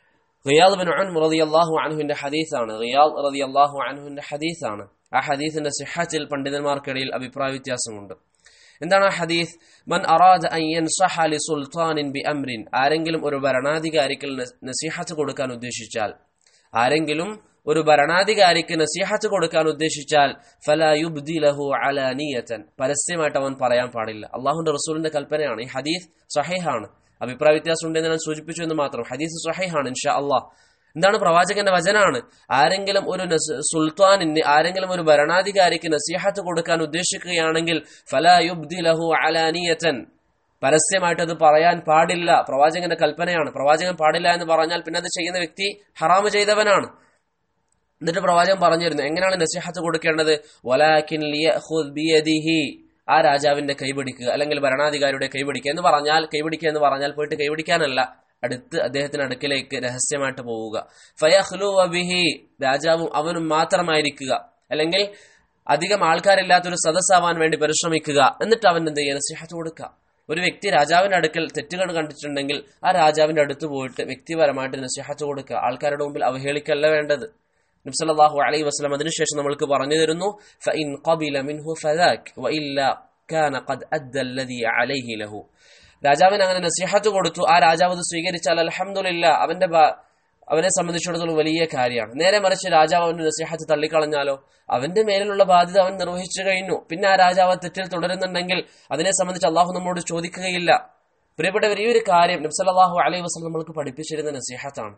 [SPEAKER 1] റിയാദ് ബിൻ ഉൻ റളിയല്ലാഹു അൻഹുവിന്റെ ഹദീസാണ് റിയാദ് റളിയല്ലാഹു അൻഹുവിന്റെ ഹദീസാണ് ആ ഹദീസിന്റെ സിഹത്തിൽ പണ്ഡിതന്മാർക്കിടയിൽ അഭിപ്രായ വ്യത്യാസമുണ്ട് എന്താണ് ആ ഹദീസ് മൻ അറാദ അൻ യൻസഹ ലി സുൽത്താനിൻ ബി അംരിൻ ആരെങ്കിലും ഒരു ഭരണാധികാരിക്ക് നസീഹത്ത് കൊടുക്കാൻ ഉദ്ദേശിച്ചാൽ ആരെങ്കിലും ഒരു ഭരണാധികാരിക്ക് നസീഹത്ത് കൊടുക്കാൻ ഉദ്ദേശിച്ചാൽ ഫലാ യുബ്ദി ലഹു അലാനിയതൻ പരസ്യമായിട്ട് അവൻ പറയാൻ പാടില്ല അള്ളാഹുന്റെ റസൂലിന്റെ കൽപ്പനയാണ് ഈ ഹദീസ് സഹീഹാണ് അഭിപ്രായ വ്യത്യാസം ഉണ്ടെന്ന് ഞാൻ സൂചിപ്പിച്ചു എന്ന് മാത്രം ഹദീസ് സഹീഹാണ് ഇൻഷാ അള്ളാഹ് എന്താണ് പ്രവാചകന്റെ വചനാണ് ആരെങ്കിലും ഒരു നസ്- സുൽത്താനിന് ആരെങ്കിലും ഒരു ഭരണാധികാരിക്ക് നസീഹത്ത് കൊടുക്കാൻ ഉദ്ദേശിക്കുകയാണെങ്കിൽ ഫലാ യുബ്ദി ലഹു അലാനിയതൻ പരസ്യമായിട്ട് അത് പറയാൻ പാടില്ല പ്രവാചകന്റെ കൽപ്പനയാണ് പ്രവാചകൻ പാടില്ല എന്ന് പറഞ്ഞാൽ പിന്നെ അത് ചെയ്യുന്ന വ്യക്തി ഹറാമ് ചെയ്തവനാണ് എന്നിട്ട് പ്രവാചകൻ പറഞ്ഞിരുന്നു എങ്ങനെയാണ് നസീഹത്ത് കൊടുക്കേണ്ടത് വലാകിൻ ലിയഖുദ് ബിയദിഹി ആ രാജാവിന്റെ കൈപിടിക്കുക അല്ലെങ്കിൽ ഭരണാധികാരിയുടെ കൈപിടിക്കുക എന്ന് പറഞ്ഞാൽ കൈപിടിക്കുക എന്ന് പറഞ്ഞാൽ പോയിട്ട് കൈപിടിക്കാനല്ല അടുത്ത് അദ്ദേഹത്തിന് അടുക്കിലേക്ക് രഹസ്യമായിട്ട് പോവുക ഫയഹ്ലു ബിഹി രാജാവും അവനും മാത്രമായിരിക്കുക അല്ലെങ്കിൽ അധികം ആൾക്കാരില്ലാത്തൊരു സദസ്സാവാൻ വേണ്ടി പരിശ്രമിക്കുക എന്നിട്ട് അവൻ എന്ത് ചെയ്യുക നസീഹത്ത് കൊടുക്കുക ഒരു വ്യക്തി രാജാവിന്റെ അടുക്കൽ തെറ്റുകൾ കണ്ടിട്ടുണ്ടെങ്കിൽ ആ രാജാവിന്റെ അടുത്ത് പോയിട്ട് വ്യക്തിപരമായിട്ട് നസീഹത്ത് കൊടുക്കുക ആൾക്കാരുടെ മുമ്പിൽ അവഹേളിക്കല്ല വേണ്ടത് നബ്സല്ലാഹു അലൈഹി വസ്ലം അതിനുശേഷം നമ്മൾക്ക് പറഞ്ഞു തരുന്നു فإن قبل منه فذاك وإلا كان قد أدى الذي عليه له രാജാവിന് അങ്ങനെ നസീഹത്ത് കൊടുത്തു ആ രാജാവ് അത് സ്വീകരിച്ചാൽ അലഹമുല്ല അവന്റെ ബ- അവനെ സംബന്ധിച്ചിടത്തോളം വലിയ കാര്യമാണ് നേരെ മറിച്ച് രാജാവ് അവന്റെ നസീഹത്ത് തള്ളിക്കളഞ്ഞാലോ അവന്റെ മേലിലുള്ള ബാധ്യത അവൻ നിർവഹിച്ചു കഴിഞ്ഞു പിന്നെ ആ രാജാവ് ആ തെറ്റിൽ തുടരുന്നുണ്ടെങ്കിൽ അതിനെ സംബന്ധിച്ച് അള്ളാഹു നമ്മോട് ചോദിക്കുകയില്ല പ്രിയപ്പെട്ടവർ ഈ ഒരു കാര്യം നബ്സല്ലാഹു അലൈഹി വസ്ലം നമ്മൾക്ക് പഠിപ്പിച്ചിരുന്ന നസീഹത്താണ്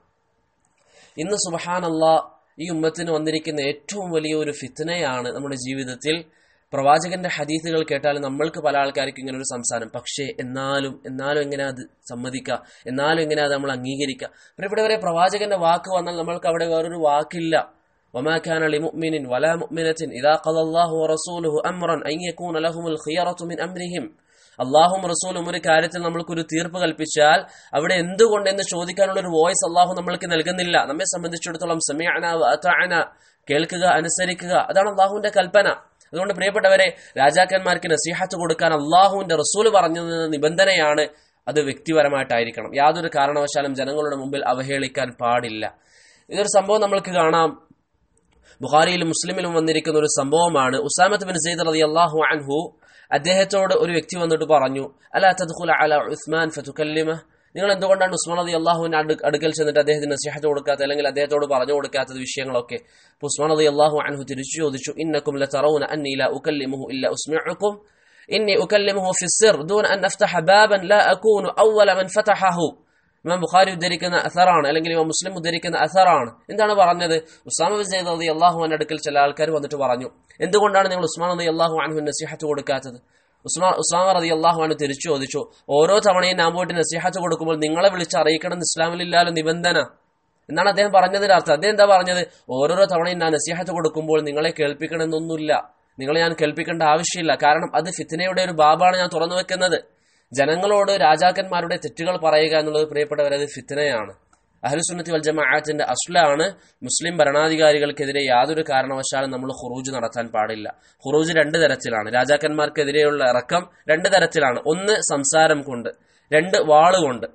[SPEAKER 1] ഇന്ന് സുബഹാനല്ലാ ഈ ഉമ്മത്തിന് വന്നിരിക്കുന്ന ഏറ്റവും വലിയ ഒരു ഫിത്തനയാണ് നമ്മുടെ ജീവിതത്തിൽ പ്രവാചകന്റെ ഹദീസുകൾ കേട്ടാൽ നമ്മൾക്ക് പല ആൾക്കാർക്കും ഇങ്ങനെ ഒരു സംസാരം പക്ഷേ എന്നാലും എന്നാലും എങ്ങനെ അത് സമ്മതിക്കുക എന്നാലും എങ്ങനെ അത് നമ്മൾ അംഗീകരിക്കുക പ്രിയപ്പെട്ടവരെ പ്രവാചകന്റെ വാക്ക് വന്നാൽ നമ്മൾക്ക് അവിടെ വേറൊരു വാക്കില്ല وما كان لمؤمن ولا مؤمنة إذا قضى الله ورسوله أمرا أن يكون لهم الخيرة من أمرهم അള്ളാഹും റസൂലും ഒരു കാര്യത്തിൽ നമ്മൾക്കൊരു തീർപ്പ് കൽപ്പിച്ചാൽ അവിടെ എന്തുകൊണ്ട് എന്ന് ചോദിക്കാനുള്ള ഒരു വോയിസ് അള്ളാഹു നമ്മൾക്ക് നൽകുന്നില്ല നമ്മെ സംബന്ധിച്ചിടത്തോളം സമയന അന കേൾക്കുക അനുസരിക്കുക അതാണ് അള്ളാഹുവിന്റെ കൽപ്പന അതുകൊണ്ട് പ്രിയപ്പെട്ടവരെ രാജാക്കന്മാർക്ക് നസീഹത്ത് കൊടുക്കാൻ അള്ളാഹുവിന്റെ റസൂൽ പറഞ്ഞത് നിബന്ധനയാണ് അത് വ്യക്തിപരമായിട്ടായിരിക്കണം യാതൊരു കാരണവശാലും ജനങ്ങളുടെ മുമ്പിൽ അവഹേളിക്കാൻ പാടില്ല ഇതൊരു സംഭവം നമ്മൾക്ക് കാണാം ബുഖാരിയിലും മുസ്ലിമിലും വന്നിരിക്കുന്ന ഒരു സംഭവമാണ് ഉസാമത്ത് ബിൻ സെയ്ദ് റതി അള്ളാഹു അൻഹു അദ്ദേഹത്തോട് ഒരു വ്യക്തി വന്നിട്ട് പറഞ്ഞു അല തദ്ഖുല അല ഉസ്മാൻ ഫതുക്കല്ലിമ നിങ്ങൾ എന്തുകൊണ്ടാണ് ഉസ്മാൻ റതി അള്ളാഹുവിന്റെ അടു അടുക്കൽ ചെന്നിട്ട് അദ്ദേഹത്തിന് നസിഹത്ത് കൊടുക്കാത്ത അല്ലെങ്കിൽ അദ്ദേഹത്തോട് പറഞ്ഞു കൊടുക്കാത്തത് വിഷയങ്ങളൊക്കെ അപ്പോൾ ഉസ്മാൻ റതി അള്ളാഹു അൻഹു തിരിച്ചു ചോദിച്ചു ഇന്നക്കും ലതറൗന അന്നി ല ഉകല്ലിമുഹു ഇല്ല ഉസ്മിഉക്കും ഇന്നി ഉകല്ലിമുഹു ഫി സിർ ദൂന അൻ അഫ്തഹ ബാബൻ ലാ അകൂനു അവല മൻ ഫതഹഹു ഇമാം ബുഖാരി ഉദ്ധരിക്കുന്ന അസറാണ് അല്ലെങ്കിൽ ഇമാം മുസ്ലിം ഉദ്ധരിക്കുന്ന അസറാണ് എന്താണ് പറഞ്ഞത് ഉസ്മാൻ ബിൻ സെയ്ദ് റളി അള്ളാഹു അടുക്കൽ ചില ആൾക്കാർ വന്നിട്ട് പറഞ്ഞു എന്തുകൊണ്ടാണ് നിങ്ങൾ ഉസ്മാൻ റളി അള്ളാഹു അൻഹു നസീഹത്ത് കൊടുക്കാത്തത് ഉസ്മാൻ ഉസ്മാൻ റതി അള്ളാഹു ആണ് തിരിച്ചു ചോദിച്ചു ഓരോ തവണയും ഞാൻ പോയിട്ട് നസീഹത്ത് കൊടുക്കുമ്പോൾ നിങ്ങളെ വിളിച്ച് അറിയിക്കണം എന്ന് ഇസ്ലാമിലില്ലാലോ നിബന്ധന എന്നാണ് അദ്ദേഹം പറഞ്ഞതിന്റെ അർത്ഥം അദ്ദേഹം എന്താ പറഞ്ഞത് ഓരോരോ തവണയും ഞാൻ നസീഹത്ത് കൊടുക്കുമ്പോൾ നിങ്ങളെ കേൾപ്പിക്കണമെന്നൊന്നുമില്ല നിങ്ങളെ ഞാൻ കേൾപ്പിക്കേണ്ട ആവശ്യമില്ല കാരണം അത് ഫിത്തിനയുടെ ഒരു ബാബാണ് ഞാൻ തുറന്നു വെക്കുന്നത് ജനങ്ങളോട് രാജാക്കന്മാരുടെ തെറ്റുകൾ പറയുക എന്നുള്ളത് പ്രിയപ്പെട്ടവർ അത് ഫിത്തനയാണ് അഹ്ലുസുന്നത്തി വൽ ജമാഅത്തിന്റെ അസ്ലാണ് മുസ്ലിം ഭരണാധികാരികൾക്കെതിരെ യാതൊരു കാരണവശാലും നമ്മൾ ഖുറൂജ് നടത്താൻ പാടില്ല ഖുറൂജ് രണ്ട് തരത്തിലാണ് രാജാക്കന്മാർക്കെതിരെയുള്ള ഇറക്കം രണ്ട് തരത്തിലാണ് ഒന്ന് സംസാരം കൊണ്ട് രണ്ട് വാളുകൊണ്ട്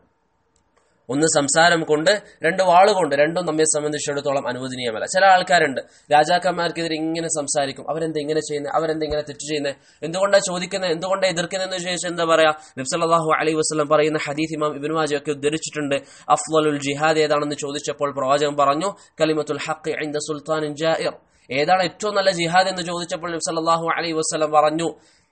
[SPEAKER 1] ഒന്ന് സംസാരം കൊണ്ട് രണ്ട് വാളുകൊണ്ട് രണ്ടും നമ്മെ സംബന്ധിച്ചിടത്തോളം അനുവദനീയമല്ല ചില ആൾക്കാരുണ്ട് രാജാക്കന്മാർക്കെതിരെ ഇങ്ങനെ സംസാരിക്കും അവരെന്ത് ഇങ്ങനെ ചെയ്യുന്നത് അവരെന്ത് ഇങ്ങനെ തെറ്റ് ചെയ്യുന്നത് എന്തുകൊണ്ടാണ് ചോദിക്കുന്നത് എന്തുകൊണ്ടാണ് എതിർക്കുന്നതെന്ന് ചോദിച്ചാൽ എന്താ പറയാ നബ്സല്ലാഹു അലൈഹി വസ്ലം പറയുന്ന ഹദീഫ് ഇമാം ഇബിൻ മാജി ഒക്കെ ഉദ്ധരിച്ചിട്ടുണ്ട് അഫ്വലുൽ ജിഹാദ് ഏതാണെന്ന് ചോദിച്ചപ്പോൾ പ്രവാചകൻ പറഞ്ഞു കലിമത്തുൽ ഹഖ് ഇന്ദ സുൽത്താൻ ജാഇർ ഏതാണ് ഏറ്റവും നല്ല ജിഹാദ് എന്ന് ചോദിച്ചപ്പോൾ നബ്സല്ലാഹു അലൈഹി വസ്ലം പറഞ്ഞു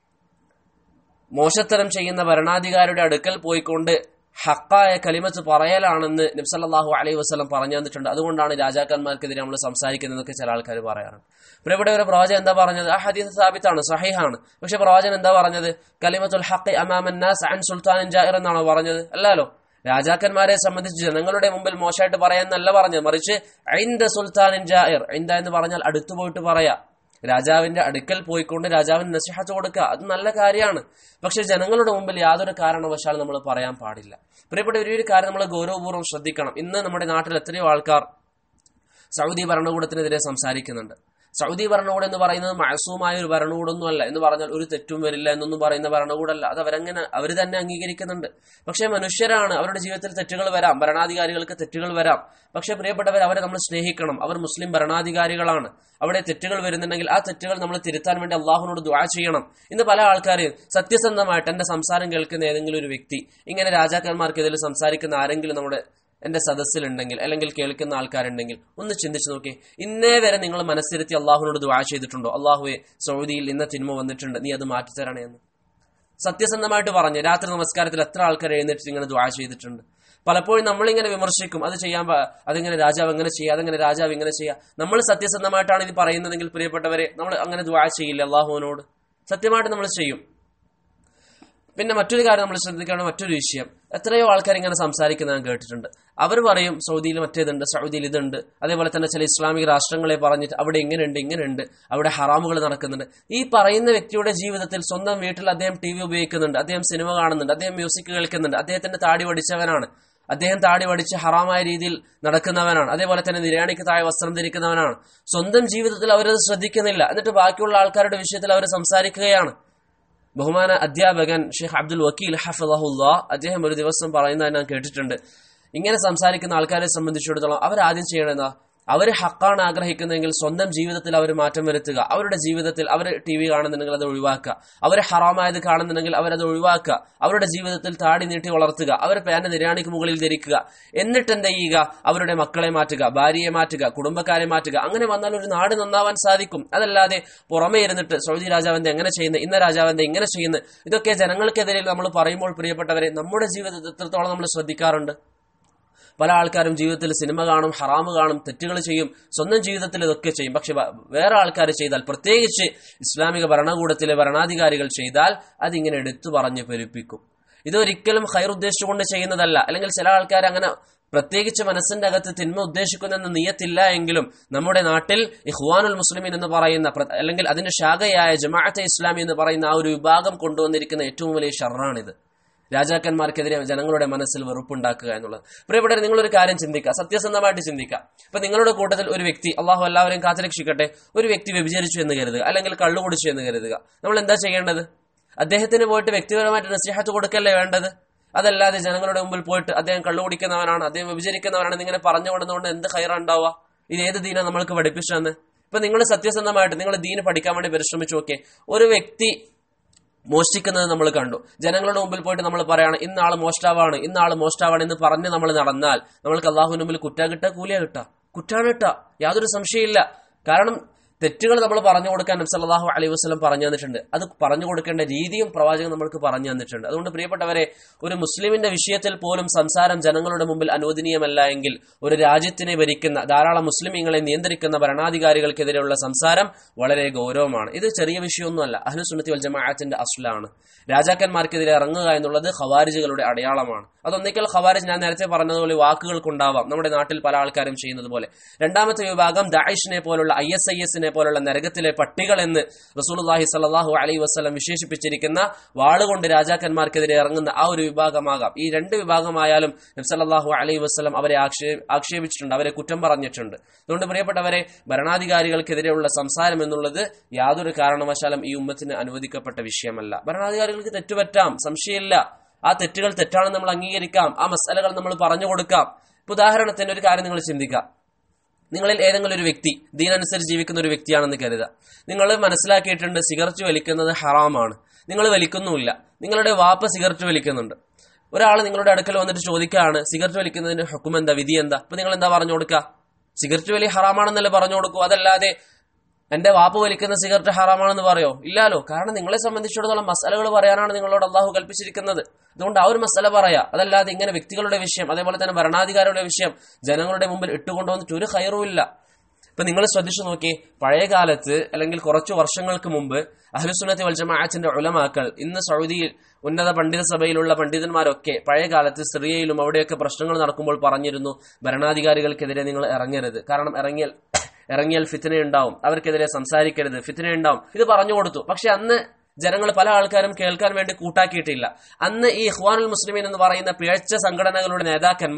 [SPEAKER 1] മോശത്തരം ചെയ്യുന്ന ഭരണാധികാരിയുടെ അടുക്കൽ പോയിക്കൊണ്ട് ഹക്കായ കലിമത്ത് പറയലാണെന്ന് നബ്സല്ലാഹു അലൈഹി വസ്ലം പറഞ്ഞു തന്നിട്ടുണ്ട് അതുകൊണ്ടാണ് രാജാക്കന്മാർക്കെതിരെ നമ്മൾ സംസാരിക്കുന്നതൊക്കെ ചില ആൾക്കാർ പറയാറുണ്ട് പ്രിയപ്പെട്ട ഒരു പ്രവാചകൻ എന്താ പറഞ്ഞത് ആ ഹദീസ് സാബിത്താണ് സഹിഹാണ് പക്ഷെ പ്രവാചകൻ എന്താ പറഞ്ഞത് കലിമത്തുൽ ഹഖ് അമാമന്നാസ് അൻ സുൽത്താൻ ജാഹിർ എന്നാണോ പറഞ്ഞത് അല്ലല്ലോ രാജാക്കന്മാരെ സംബന്ധിച്ച് ജനങ്ങളുടെ മുമ്പിൽ മോശമായിട്ട് പറയാന്നല്ല പറഞ്ഞത് മറിച്ച് ഐന്ദ സുൽത്താൻ ജാഹിർ ഐന്ദ എന്ന് പറഞ്ഞാൽ അടുത്തു പോയിട്ട് പറയാ രാജാവിന്റെ അടുക്കൽ പോയിക്കൊണ്ട് രാജാവിന് നസിഹത്ത് കൊടുക്കുക അത് നല്ല കാര്യമാണ് പക്ഷെ ജനങ്ങളുടെ മുമ്പിൽ യാതൊരു കാരണവശാലും നമ്മൾ പറയാൻ പാടില്ല പ്രിയപ്പെട്ട ഒരു ഒരു കാര്യം നമ്മൾ ഗൗരവപൂർവ്വം ശ്രദ്ധിക്കണം ഇന്ന് നമ്മുടെ നാട്ടിൽ എത്രയോ ആൾക്കാർ സൗദി ഭരണകൂടത്തിനെതിരെ സംസാരിക്കുന്നുണ്ട് സൗദി ഭരണകൂടം എന്ന് പറയുന്നത് മഴസൂമായ ഒരു ഭരണകൂടമൊന്നും അല്ല എന്ന് പറഞ്ഞാൽ ഒരു തെറ്റും വരില്ല എന്നൊന്നും പറയുന്ന ഭരണകൂടമല്ല അത് അവരങ്ങനെ അവർ തന്നെ അംഗീകരിക്കുന്നുണ്ട് പക്ഷേ മനുഷ്യരാണ് അവരുടെ ജീവിതത്തിൽ തെറ്റുകൾ വരാം ഭരണാധികാരികൾക്ക് തെറ്റുകൾ വരാം പക്ഷേ പ്രിയപ്പെട്ടവർ അവരെ നമ്മൾ സ്നേഹിക്കണം അവർ മുസ്ലിം ഭരണാധികാരികളാണ് അവിടെ തെറ്റുകൾ വരുന്നുണ്ടെങ്കിൽ ആ തെറ്റുകൾ നമ്മൾ തിരുത്താൻ വേണ്ടി അള്ളാഹുനോട് ദ്വാ ചെയ്യണം ഇന്ന് പല ആൾക്കാരും സത്യസന്ധമായിട്ട് എന്റെ സംസാരം കേൾക്കുന്ന ഏതെങ്കിലും ഒരു വ്യക്തി ഇങ്ങനെ രാജാക്കന്മാർക്കെതിരെ സംസാരിക്കുന്ന ആരെങ്കിലും നമ്മുടെ എന്റെ സദസ്സിലുണ്ടെങ്കിൽ അല്ലെങ്കിൽ കേൾക്കുന്ന ആൾക്കാരുണ്ടെങ്കിൽ ഒന്ന് ചിന്തിച്ചു നോക്കി ഇന്നേ വരെ നിങ്ങൾ മനസ്സിരുത്തി അള്ളാഹുനോട് ദ്വാ ചെയ്തിട്ടുണ്ടോ അള്ളാഹുവെ സൗദിയിൽ ഇന്ന തിന്മ വന്നിട്ടുണ്ട് നീ അത് മാറ്റിത്തരണേ എന്ന് സത്യസന്ധമായിട്ട് പറഞ്ഞു രാത്രി നമസ്കാരത്തിൽ എത്ര ആൾക്കാർ എഴുന്നേറ്റ് ഇങ്ങനെ ദ്വാ ചെയ്തിട്ടുണ്ട് പലപ്പോഴും നമ്മളിങ്ങനെ വിമർശിക്കും അത് ചെയ്യാൻ പ- അതിങ്ങനെ രാജാവ് എങ്ങനെ ചെയ്യുക അതങ്ങനെ രാജാവ് ഇങ്ങനെ ചെയ്യുക നമ്മൾ സത്യസന്ധമായിട്ടാണ് ഇത് പറയുന്നതെങ്കിൽ പ്രിയപ്പെട്ടവരെ നമ്മൾ അങ്ങനെ ദ്വാ ചെയ്യില്ല അള്ളാഹുവിനോട് സത്യമായിട്ട് നമ്മൾ ചെയ്യും പിന്നെ മറ്റൊരു കാര്യം നമ്മൾ ശ്രദ്ധിക്കേണ്ട മറ്റൊരു വിഷയം എത്രയോ ആൾക്കാർ ഇങ്ങനെ സംസാരിക്കുന്നത് ഞാൻ കേട്ടിട്ടുണ്ട് അവർ പറയും സൗദിയിൽ മറ്റേതുണ്ട് സൗദിയിൽ ഇതുണ്ട് അതേപോലെ തന്നെ ചില ഇസ്ലാമിക രാഷ്ട്രങ്ങളെ പറഞ്ഞിട്ട് അവിടെ ഇങ്ങനെയുണ്ട് ഇങ്ങനെയുണ്ട് അവിടെ ഹറാമുകൾ നടക്കുന്നുണ്ട് ഈ പറയുന്ന വ്യക്തിയുടെ ജീവിതത്തിൽ സ്വന്തം വീട്ടിൽ അദ്ദേഹം ടി വി ഉപയോഗിക്കുന്നുണ്ട് അദ്ദേഹം സിനിമ കാണുന്നുണ്ട് അദ്ദേഹം മ്യൂസിക് കേൾക്കുന്നുണ്ട് അദ്ദേഹത്തിന്റെ താടി പഠിച്ചവനാണ് അദ്ദേഹം താടി പഠിച്ച് ഹറാമായ രീതിയിൽ നടക്കുന്നവനാണ് അതേപോലെ തന്നെ നിര്യാണിക്ക് താഴെ വസ്ത്രം ധരിക്കുന്നവനാണ് സ്വന്തം ജീവിതത്തിൽ അവരത് ശ്രദ്ധിക്കുന്നില്ല എന്നിട്ട് ബാക്കിയുള്ള ആൾക്കാരുടെ വിഷയത്തിൽ അവർ സംസാരിക്കുകയാണ് ബഹുമാന അധ്യാപകൻ ഷെയ്ഖ് അബ്ദുൽ വക്കീൽ ഹഫിദഹുല്ല അദ്ദേഹം ഒരു ദിവസം പറയുന്നത് ഞാൻ കേട്ടിട്ടുണ്ട് ഇങ്ങനെ സംസാരിക്കുന്ന ആൾക്കാരെ സംബന്ധിച്ചിടത്തോളം അവർ ആദ്യം ചെയ്യണമെന്നാ അവർ ഹക്കാണ് ആഗ്രഹിക്കുന്നതെങ്കിൽ സ്വന്തം ജീവിതത്തിൽ അവർ മാറ്റം വരുത്തുക അവരുടെ ജീവിതത്തിൽ അവർ ടി വി കാണുന്നുണ്ടെങ്കിൽ അത് ഒഴിവാക്കുക അവർ ഹറാമായത് കാണുന്നുണ്ടെങ്കിൽ അവരത് ഒഴിവാക്കുക അവരുടെ ജീവിതത്തിൽ താടി നീട്ടി വളർത്തുക അവർ പേന നിര്യാണിക്ക് മുകളിൽ ധരിക്കുക എന്നിട്ട് എന്ത് ചെയ്യുക അവരുടെ മക്കളെ മാറ്റുക ഭാര്യയെ മാറ്റുക കുടുംബക്കാരെ മാറ്റുക അങ്ങനെ വന്നാൽ ഒരു നാട് നന്നാവാൻ സാധിക്കും അതല്ലാതെ പുറമെ ഇരുന്നിട്ട് സൗദി രാജാവിന്റെ എങ്ങനെ ചെയ്യുന്നത് ഇന്ന രാജാവിന്റെ ഇങ്ങനെ ചെയ്യുന്നത് ഇതൊക്കെ ജനങ്ങൾക്കെതിരെ നമ്മൾ പറയുമ്പോൾ പ്രിയപ്പെട്ടവരെ നമ്മുടെ ജീവിതത്തിൽ എത്രത്തോളം നമ്മൾ ശ്രദ്ധിക്കാറുണ്ട് പല ആൾക്കാരും ജീവിതത്തിൽ സിനിമ കാണും ഹറാമ് കാണും തെറ്റുകൾ ചെയ്യും സ്വന്തം ജീവിതത്തിൽ ഇതൊക്കെ ചെയ്യും പക്ഷെ വ- വേറെ ആൾക്കാർ ചെയ്താൽ പ്രത്യേകിച്ച് ഇസ്ലാമിക ഭരണകൂടത്തിലെ ഭരണാധികാരികൾ ചെയ്താൽ അതിങ്ങനെ എടുത്തു പറഞ്ഞ് പെരുപ്പിക്കും ഇതൊരിക്കലും ഹൈർ ഉദ്ദേശിച്ചുകൊണ്ട് ചെയ്യുന്നതല്ല അല്ലെങ്കിൽ ചില ആൾക്കാർ അങ്ങനെ പ്രത്യേകിച്ച് മനസ്സിന്റെ അകത്ത് തിന്മ ഉദ്ദേശിക്കുന്നെന്ന് നീയത്തില്ല എങ്കിലും നമ്മുടെ നാട്ടിൽ ഇഹ്വാനുൽ മുസ്ലിമീൻ എന്ന് പറയുന്ന പ്ര- അല്ലെങ്കിൽ അതിന്റെ ശാഖയായ ജമാഅത്തെ ഇസ്ലാമി എന്ന് പറയുന്ന ആ ഒരു വിഭാഗം കൊണ്ടുവന്നിരിക്കുന്ന ഏറ്റവും വലിയ ഷർറാണിത് രാജാക്കന്മാർക്കെതിരെ ജനങ്ങളുടെ മനസ്സിൽ വെറുപ്പുണ്ടാക്കുക എന്നുള്ളത് പ്രിയപ്പെട്ടവർ നിങ്ങളൊരു കാര്യം ചിന്തിക്കുക സത്യസന്ധമായിട്ട് ചിന്തിക്കുക ഇപ്പൊ നിങ്ങളുടെ കൂട്ടത്തിൽ ഒരു വ്യക്തി അള്ളാഹു എല്ലാവരെയും കാത്തുരക്ഷിക്കട്ടെ ഒരു വ്യക്തി വ്യഭിചരിച്ചു എന്ന് കരുതുക അല്ലെങ്കിൽ കള്ളു കുടിച്ചു എന്ന് കരുതുക നമ്മൾ എന്താ ചെയ്യേണ്ടത് അദ്ദേഹത്തിന് പോയിട്ട് വ്യക്തിപരമായിട്ട് നസിഹത്ത് കൊടുക്കല്ലേ വേണ്ടത് അതല്ലാതെ ജനങ്ങളുടെ മുമ്പിൽ പോയിട്ട് അദ്ദേഹം കള്ളു കുടിക്കുന്നവനാണ് അദ്ദേഹം വ്യഭിചരിക്കുന്നവനാണ് എന്നിങ്ങനെ പറഞ്ഞു കൊണ്ടുകൊണ്ട് എന്ത് ഹൈറ ഉണ്ടാവുക ഇത് ഏത് ദീന നമ്മൾക്ക് പഠിപ്പിച്ചതെന്ന് ഇപ്പൊ നിങ്ങൾ സത്യസന്ധമായിട്ട് നിങ്ങൾ ദീന് പഠിക്കാൻ വേണ്ടി പരിശ്രമിച്ചു നോക്കേ ഒരു വ്യക്തി മോഷ്ടിക്കുന്നത് നമ്മൾ കണ്ടു ജനങ്ങളുടെ മുമ്പിൽ പോയിട്ട് നമ്മൾ പറയാണ് ഇന്നാള് മോഷ്ടാവാണ് ഇന്നാള് മോഷ്ടാവാണ് എന്ന് പറഞ്ഞ് നമ്മൾ നടന്നാൽ നമ്മൾക്ക് അള്ളാഹുവിന് മുമ്പിൽ കുറ്റ കിട്ടുക കൂലിയ കിട്ടുക കുറ്റാണ് കിട്ടുക യാതൊരു സംശയമില്ല കാരണം തെറ്റുകൾ നമ്മൾ പറഞ്ഞു കൊടുക്കാൻ നബ്സല്ലാഹു അലൈഹി വസ്ലം പറഞ്ഞു തന്നിട്ടുണ്ട് അത് പറഞ്ഞു കൊടുക്കേണ്ട രീതിയും പ്രവാചകൻ നമ്മൾക്ക് പറഞ്ഞു തന്നിട്ടുണ്ട് അതുകൊണ്ട് പ്രിയപ്പെട്ടവരെ ഒരു മുസ്ലിമിന്റെ വിഷയത്തിൽ പോലും സംസാരം ജനങ്ങളുടെ മുമ്പിൽ അനുവദനീയമല്ല എങ്കിൽ ഒരു രാജ്യത്തിനെ ഭരിക്കുന്ന ധാരാളം മുസ്ലിമീങ്ങളെ നിയന്ത്രിക്കുന്ന ഭരണാധികാരികൾക്കെതിരെയുള്ള സംസാരം വളരെ ഗൗരവമാണ് ഇത് ചെറിയ വിഷയമൊന്നുമല്ല അഹ്ലുസുന്നത്തി വൽ ജമാഅത്തിന്റെ അസ്ലാണ് രാജാക്കന്മാർക്കെതിരെ ഇറങ്ങുക എന്നുള്ളത് ഖവാരിജുകളുടെ അടയാളമാണ് അതൊന്നിക്കൽ ഖവാരിജ് ഞാൻ നേരത്തെ പറഞ്ഞതുപോലെ വാക്കുകൾക്കുണ്ടാവാം നമ്മുടെ നാട്ടിൽ പല ആൾക്കാരും ചെയ്യുന്നത് പോലെ രണ്ടാമത്തെ വിഭാഗം ദായിഷിനെ പോലുള്ള ഐ എസ് ഐ എസിനെ പോലുള്ള നരകത്തിലെ പട്ടികൾ എന്ന് റസൂലുള്ളാഹി സ്വല്ലല്ലാഹു അലൈഹി വസല്ലം വിശേഷിപ്പിച്ചിരിക്കുന്ന വാളുകൊണ്ട് രാജാക്കന്മാർക്കെതിരെ ഇറങ്ങുന്ന ആ ഒരു വിഭാഗമാകാം ഈ രണ്ട് വിഭാഗമായാലും നബ്സല്ലാഹു അലൈഹി വസല്ലം അവരെ ആക്ഷേ ആക്ഷേപിച്ചിട്ടുണ്ട് അവരെ കുറ്റം പറഞ്ഞിട്ടുണ്ട് അതുകൊണ്ട് പ്രിയപ്പെട്ടവരെ ഭരണാധികാരികൾക്കെതിരെയുള്ള സംസാരം എന്നുള്ളത് യാതൊരു കാരണവശാലും ഈ ഉമ്മത്തിന് അനുവദിക്കപ്പെട്ട വിഷയമല്ല ഭരണാധികാരികൾക്ക് തെറ്റുപറ്റാം സംശയമില്ല ആ തെറ്റുകൾ തെറ്റാണെന്ന് നമ്മൾ അംഗീകരിക്കാം ആ മസാലകൾ നമ്മൾ പറഞ്ഞു കൊടുക്കാം ഇപ്പൊ ഉദാഹരണത്തിന് ഒരു കാര്യം നിങ്ങൾ ചിന്തിക്കാം നിങ്ങളിൽ ഏതെങ്കിലും ഒരു വ്യക്തി ദീനനുസരിച്ച് ജീവിക്കുന്ന ഒരു വ്യക്തിയാണെന്ന് കരുതുക നിങ്ങൾ മനസ്സിലാക്കിയിട്ടുണ്ട് സിഗരറ്റ് വലിക്കുന്നത് ഹറാമാണ് നിങ്ങൾ വലിക്കുന്നുമില്ല നിങ്ങളുടെ വാപ്പ സിഗരറ്റ് വലിക്കുന്നുണ്ട് ഒരാൾ നിങ്ങളുടെ അടുക്കൽ വന്നിട്ട് ചോദിക്കുകയാണ് സിഗരറ്റ് വലിക്കുന്നതിന്റെ ഹുക്കും എന്താ വിധി എന്താ അപ്പൊ നിങ്ങൾ എന്താ പറഞ്ഞു കൊടുക്കുക സിഗരറ്റ് വലി ഹറാമാണെന്നല്ലേ പറഞ്ഞു കൊടുക്കൂ അതല്ലാതെ എന്റെ വാപ്പ് വലിക്കുന്ന സിഗരറ്റ് ഹറാമാണെന്ന് പറയോ ഇല്ലാലോ കാരണം നിങ്ങളെ സംബന്ധിച്ചിടത്തോളം മസാലകൾ പറയാനാണ് നിങ്ങളോട് അള്ളാഹു കൽപ്പിച്ചിരിക്കുന്നത് അതുകൊണ്ട് ആ ഒരു മസാല പറയാ അതല്ലാതെ ഇങ്ങനെ വ്യക്തികളുടെ വിഷയം അതേപോലെ തന്നെ ഭരണാധികാരിയുടെ വിഷയം ജനങ്ങളുടെ മുമ്പിൽ ഇട്ടുകൊണ്ടുവന്നിട്ട് ഒരു ഹൈറും ഇല്ല ഇപ്പൊ നിങ്ങൾ ശ്രദ്ധിച്ചു നോക്കി പഴയ കാലത്ത് അല്ലെങ്കിൽ കുറച്ചു വർഷങ്ങൾക്ക് മുമ്പ് അഹ്ലുസുന്നത്തി വൽജമാഅത്തിന്റെ ഉലമാക്കൾ ഇന്ന് സൗദിയിൽ ഉന്നത പണ്ഡിത സഭയിലുള്ള പണ്ഡിതന്മാരൊക്കെ പഴയ കാലത്ത് സിറിയയിലും അവിടെയൊക്കെ പ്രശ്നങ്ങൾ നടക്കുമ്പോൾ പറഞ്ഞിരുന്നു ഭരണാധികാരികൾക്കെതിരെ നിങ്ങൾ ഇറങ്ങരുത് കാരണം ഇറങ്ങിയാൽ ഇറങ്ങിയാൽ ഫിത്തന ഉണ്ടാവും അവർക്കെതിരെ സംസാരിക്കരുത് ഫിത്തന ഉണ്ടാവും ഇത് പറഞ്ഞു കൊടുത്തു പക്ഷെ അന്ന് ജനങ്ങൾ പല ആൾക്കാരും കേൾക്കാൻ വേണ്ടി കൂട്ടാക്കിയിട്ടില്ല അന്ന് ഈ ഇഹ്വാനുൽ മുസ്ലിമീൻ എന്ന് പറയുന്ന പിഴച്ച സംഘടനകളുടെ നേതാക്കന്മാർ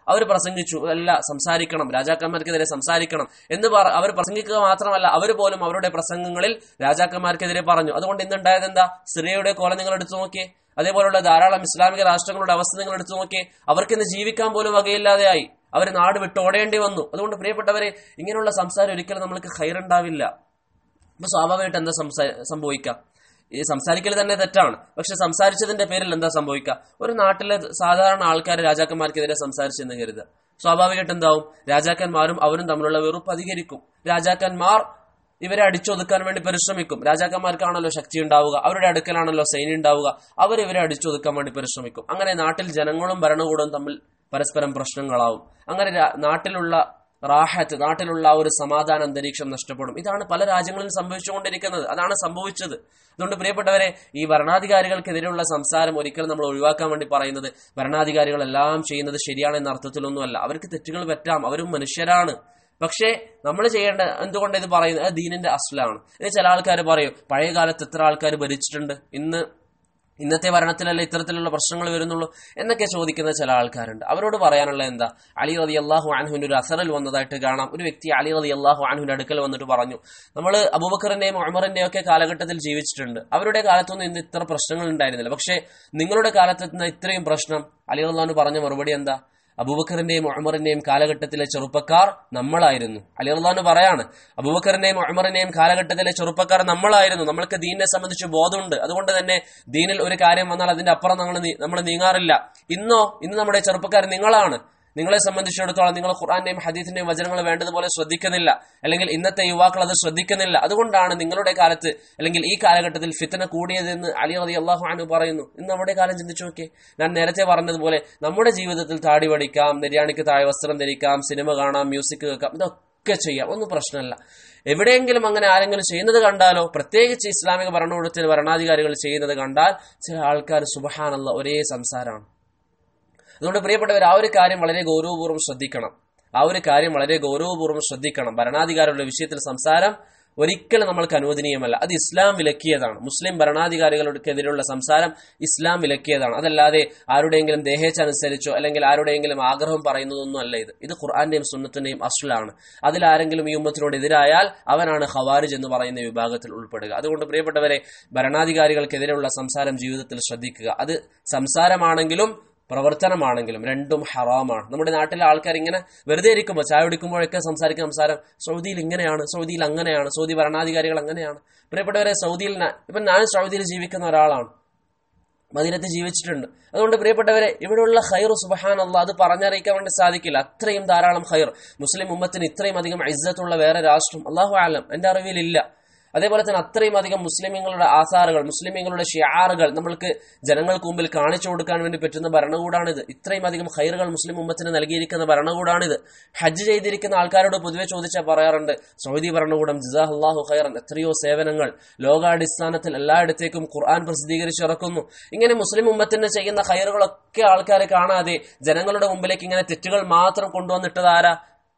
[SPEAKER 1] അവർ പ്രസംഗിച്ചു അല്ല സംസാരിക്കണം രാജാക്കന്മാർക്കെതിരെ സംസാരിക്കണം എന്ന് പറ അവർ പ്രസംഗിക്കുക മാത്രമല്ല അവർ പോലും അവരുടെ പ്രസംഗങ്ങളിൽ രാജാക്കന്മാർക്കെതിരെ പറഞ്ഞു അതുകൊണ്ട് ഇന്നുണ്ടായത് എന്താ സിറിയയുടെ കോല നിങ്ങൾ എടുത്തു നോക്കിയേ അതേപോലുള്ള ധാരാളം ഇസ്ലാമിക രാഷ്ട്രങ്ങളുടെ അവസ്ഥ നിങ്ങൾ എടുത്തു നോക്കിയേ അവർക്കിന്ന് ജീവിക്കാൻ പോലും വകയില്ലാതെയായി അവർ നാട് വിട്ടോടേണ്ടി വന്നു അതുകൊണ്ട് പ്രിയപ്പെട്ടവരെ ഇങ്ങനെയുള്ള സംസാരം ഒരിക്കലും നമ്മൾക്ക് ഹൈറുണ്ടാവില്ല അപ്പൊ സ്വാഭാവികമായിട്ട് എന്താ സംസാ സംഭവിക്കാം ഈ സംസാരിക്കൽ തന്നെ തെറ്റാണ് പക്ഷെ സംസാരിച്ചതിന്റെ പേരിൽ എന്താ സംഭവിക്കുക ഒരു നാട്ടിലെ സാധാരണ ആൾക്കാർ രാജാക്കന്മാർക്കെതിരെ സംസാരിച്ചെന്ന് കരുതുക സ്വാഭാവികമായിട്ട് എന്താവും രാജാക്കന്മാരും അവരും തമ്മിലുള്ള വെറുപ്പ് അധികരിക്കും രാജാക്കന്മാർ ഇവരെ അടിച്ചൊതുക്കാൻ വേണ്ടി പരിശ്രമിക്കും രാജാക്കന്മാർക്കാണല്ലോ ശക്തി ഉണ്ടാവുക അവരുടെ അടുക്കലാണല്ലോ സൈന്യം ഉണ്ടാവുക അവർ ഇവരെ അടിച്ചൊതുക്കാൻ വേണ്ടി പരിശ്രമിക്കും അങ്ങനെ നാട്ടിൽ ജനങ്ങളും ഭരണകൂടവും തമ്മിൽ പരസ്പരം പ്രശ്നങ്ങളാവും അങ്ങനെ രാ- നാട്ടിലുള്ള റാഹത്ത് നാട്ടിലുള്ള ആ ഒരു സമാധാന അന്തരീക്ഷം നഷ്ടപ്പെടും ഇതാണ് പല രാജ്യങ്ങളിലും സംഭവിച്ചുകൊണ്ടിരിക്കുന്നത് അതാണ് സംഭവിച്ചത് അതുകൊണ്ട് പ്രിയപ്പെട്ടവരെ ഈ ഭരണാധികാരികൾക്കെതിരെയുള്ള സംസാരം ഒരിക്കലും നമ്മൾ ഒഴിവാക്കാൻ വേണ്ടി പറയുന്നത് ഭരണാധികാരികളെല്ലാം ചെയ്യുന്നത് ശരിയാണെന്ന അർത്ഥത്തിലൊന്നുമല്ല അവർക്ക് തെറ്റുകൾ പറ്റാം അവരും മനുഷ്യരാണ് പക്ഷേ നമ്മൾ ചെയ്യേണ്ട എന്തുകൊണ്ട് ഇത് പറയുന്നത് അത് ദീനിന്റെ അസ്ലാണ് ഇത് ചില ആൾക്കാർ പറയും പഴയ കാലത്ത് എത്ര ആൾക്കാർ ഭരിച്ചിട്ടുണ്ട് ഇന്ന് ഇന്നത്തെ ഭരണത്തിലല്ല ഇത്തരത്തിലുള്ള പ്രശ്നങ്ങൾ വരുന്നുള്ളൂ എന്നൊക്കെ ചോദിക്കുന്ന ചില ആൾക്കാരുണ്ട് അവരോട് പറയാനുള്ള എന്താ അലി റതി അള്ളാഹു അൻഹുവിന്റെ ഒരു അസറിൽ വന്നതായിട്ട് കാണാം ഒരു വ്യക്തി അലി റതി അള്ളാഹു അൻഹുവിന്റെ അടുക്കൽ വന്നിട്ട് പറഞ്ഞു നമ്മൾ അബൂബക്കറിന്റെയും ഉമറിന്റെയും ഒക്കെ കാലഘട്ടത്തിൽ ജീവിച്ചിട്ടുണ്ട് അവരുടെ കാലത്തൊന്നും ഇന്ന് ഇത്ര പ്രശ്നങ്ങൾ ഉണ്ടായിരുന്നില്ല പക്ഷേ നിങ്ങളുടെ കാലത്ത് ഇന്ന് ഇത്രയും പ്രശ്നം അലി അള്ളാഹു പറഞ്ഞ മറുപടി എന്താ അബൂബക്കറിന്റെയും ഉമറിന്റെയും കാലഘട്ടത്തിലെ ചെറുപ്പക്കാർ നമ്മളായിരുന്നു അലി അള്ളഹാന് പറയാണ് അബൂബക്കറിന്റെയും ഉമറിന്റെയും കാലഘട്ടത്തിലെ ചെറുപ്പക്കാർ നമ്മളായിരുന്നു നമ്മൾക്ക് ദീനിനെ സംബന്ധിച്ച് ബോധമുണ്ട് അതുകൊണ്ട് തന്നെ ദീനിൽ ഒരു കാര്യം വന്നാൽ അതിന്റെ അപ്പുറം നമ്മൾ നമ്മൾ നീങ്ങാറില്ല ഇന്നോ ഇന്ന് നമ്മുടെ ചെറുപ്പക്കാർ നിങ്ങളാണ് നിങ്ങളെ സംബന്ധിച്ചിടത്തോളം നിങ്ങൾ ഖുർആന്റെയും ഹദീസിന്റെയും വചനങ്ങൾ വേണ്ടതുപോലെ ശ്രദ്ധിക്കുന്നില്ല അല്ലെങ്കിൽ ഇന്നത്തെ യുവാക്കൾ അത് ശ്രദ്ധിക്കുന്നില്ല അതുകൊണ്ടാണ് നിങ്ങളുടെ കാലത്ത് അല്ലെങ്കിൽ ഈ കാലഘട്ടത്തിൽ ഫിത്തന കൂടിയതെന്ന് അലി റതി അള്ളാഹു അനു പറയുന്നു ഇന്ന് നമ്മുടെ കാലം ചിന്തിച്ചു നോക്കിയേ ഞാൻ നേരത്തെ പറഞ്ഞതുപോലെ നമ്മുടെ ജീവിതത്തിൽ താടി പഠിക്കാം നിര്യാണിക്ക് താഴെ വസ്ത്രം ധരിക്കാം സിനിമ കാണാം മ്യൂസിക് കേൾക്കാം ഇതൊക്കെ ചെയ്യാം ഒന്നും പ്രശ്നമല്ല എവിടെയെങ്കിലും അങ്ങനെ ആരെങ്കിലും ചെയ്യുന്നത് കണ്ടാലോ പ്രത്യേകിച്ച് ഇസ്ലാമിക ഭരണകൂടത്തിൽ ഭരണാധികാരികൾ ചെയ്യുന്നത് കണ്ടാൽ ചില ആൾക്കാർ സുബഹാനുള്ള ഒരേ സംസാരമാണ് അതുകൊണ്ട് പ്രിയപ്പെട്ടവർ ആ ഒരു കാര്യം വളരെ ഗൗരവപൂർവ്വം ശ്രദ്ധിക്കണം ആ ഒരു കാര്യം വളരെ ഗൗരവപൂർവ്വം ശ്രദ്ധിക്കണം ഭരണാധികാരികളുടെ വിഷയത്തിൽ സംസാരം ഒരിക്കലും നമ്മൾക്ക് അനുവദനീയമല്ല അത് ഇസ്ലാം വിലക്കിയതാണ് മുസ്ലിം ഭരണാധികാരികൾക്കെതിരെയുള്ള സംസാരം ഇസ്ലാം വിലക്കിയതാണ് അതല്ലാതെ ആരുടെയെങ്കിലും ദേഹേച്ഛനുസരിച്ചോ അല്ലെങ്കിൽ ആരുടെയെങ്കിലും ആഗ്രഹം പറയുന്നതൊന്നും അല്ല ഇത് ഇത് ഖുർആന്റെയും സുന്നത്തിന്റെയും അസ്ലാണ് അതിൽ ആരെങ്കിലും ഈ ഉമ്മത്തിനോട് എതിരായാൽ അവനാണ് ഖവാരിജ് എന്ന് പറയുന്ന വിഭാഗത്തിൽ ഉൾപ്പെടുക അതുകൊണ്ട് പ്രിയപ്പെട്ടവരെ ഭരണാധികാരികൾക്കെതിരെയുള്ള സംസാരം ജീവിതത്തിൽ ശ്രദ്ധിക്കുക അത് സംസാരമാണെങ്കിലും പ്രവർത്തനമാണെങ്കിലും രണ്ടും ഹറാമാണ് നമ്മുടെ നാട്ടിലെ ആൾക്കാർ ഇങ്ങനെ വെറുതെ ഇരിക്കുമ്പോൾ ചായ കുടിക്കുമ്പോഴൊക്കെ സംസാരിക്കുന്ന സംസാരം സൗദിയിൽ ഇങ്ങനെയാണ് സൗദിയിൽ അങ്ങനെയാണ് സൗദി ഭരണാധികാരികൾ അങ്ങനെയാണ് പ്രിയപ്പെട്ടവരെ സൗദിയിൽ ന- ഇപ്പം ഞാൻ സൗദിയിൽ ജീവിക്കുന്ന ഒരാളാണ് മദീനത്ത് ജീവിച്ചിട്ടുണ്ട് അതുകൊണ്ട് പ്രിയപ്പെട്ടവരെ ഇവിടെയുള്ള ഹൈർ സുബഹാൻ അല്ല അത് പറഞ്ഞറിയിക്കാൻ വേണ്ടി സാധിക്കില്ല അത്രയും ധാരാളം ഹൈർ മുസ്ലിം ഉമ്മത്തിന് ഇത്രയും അധികം ഇജ്ജത്തുള്ള വേറെ രാഷ്ട്രം അള്ളാഹു ആലം എന്റെ അറിവിലില്ല അതേപോലെ തന്നെ അത്രയും അധികം മുസ്ലിമീങ്ങളുടെ ആസാറുകൾ മുസ്ലിമീങ്ങളുടെ ഷിയാറുകൾ നമ്മൾക്ക് ജനങ്ങൾക്ക് മുമ്പിൽ കാണിച്ചു കൊടുക്കാൻ വേണ്ടി പറ്റുന്ന ഭരണകൂടാണിത് ഇത്രയും അധികം ഹൈറുകൾ മുസ്ലിം ഉമ്മത്തിന് നൽകിയിരിക്കുന്ന ഭരണകൂടാണിത് ഹജ്ജ് ചെയ്തിരിക്കുന്ന ആൾക്കാരോട് പൊതുവെ ചോദിച്ചാൽ പറയാറുണ്ട് സൗദി ഭരണകൂടം ജിസാഹ് അള്ളാഹു ഖൈറൻ എത്രയോ സേവനങ്ങൾ ലോകാടിസ്ഥാനത്തിൽ എല്ലായിടത്തേക്കും ഖുർആൻ പ്രസിദ്ധീകരിച്ചിറക്കുന്നു ഇങ്ങനെ മുസ്ലിം ഉമ്മത്തിന് ചെയ്യുന്ന ഹൈറുകളൊക്കെ ആൾക്കാരെ കാണാതെ ജനങ്ങളുടെ മുമ്പിലേക്ക് ഇങ്ങനെ തെറ്റുകൾ മാത്രം കൊണ്ടുവന്നിട്ടതാരാ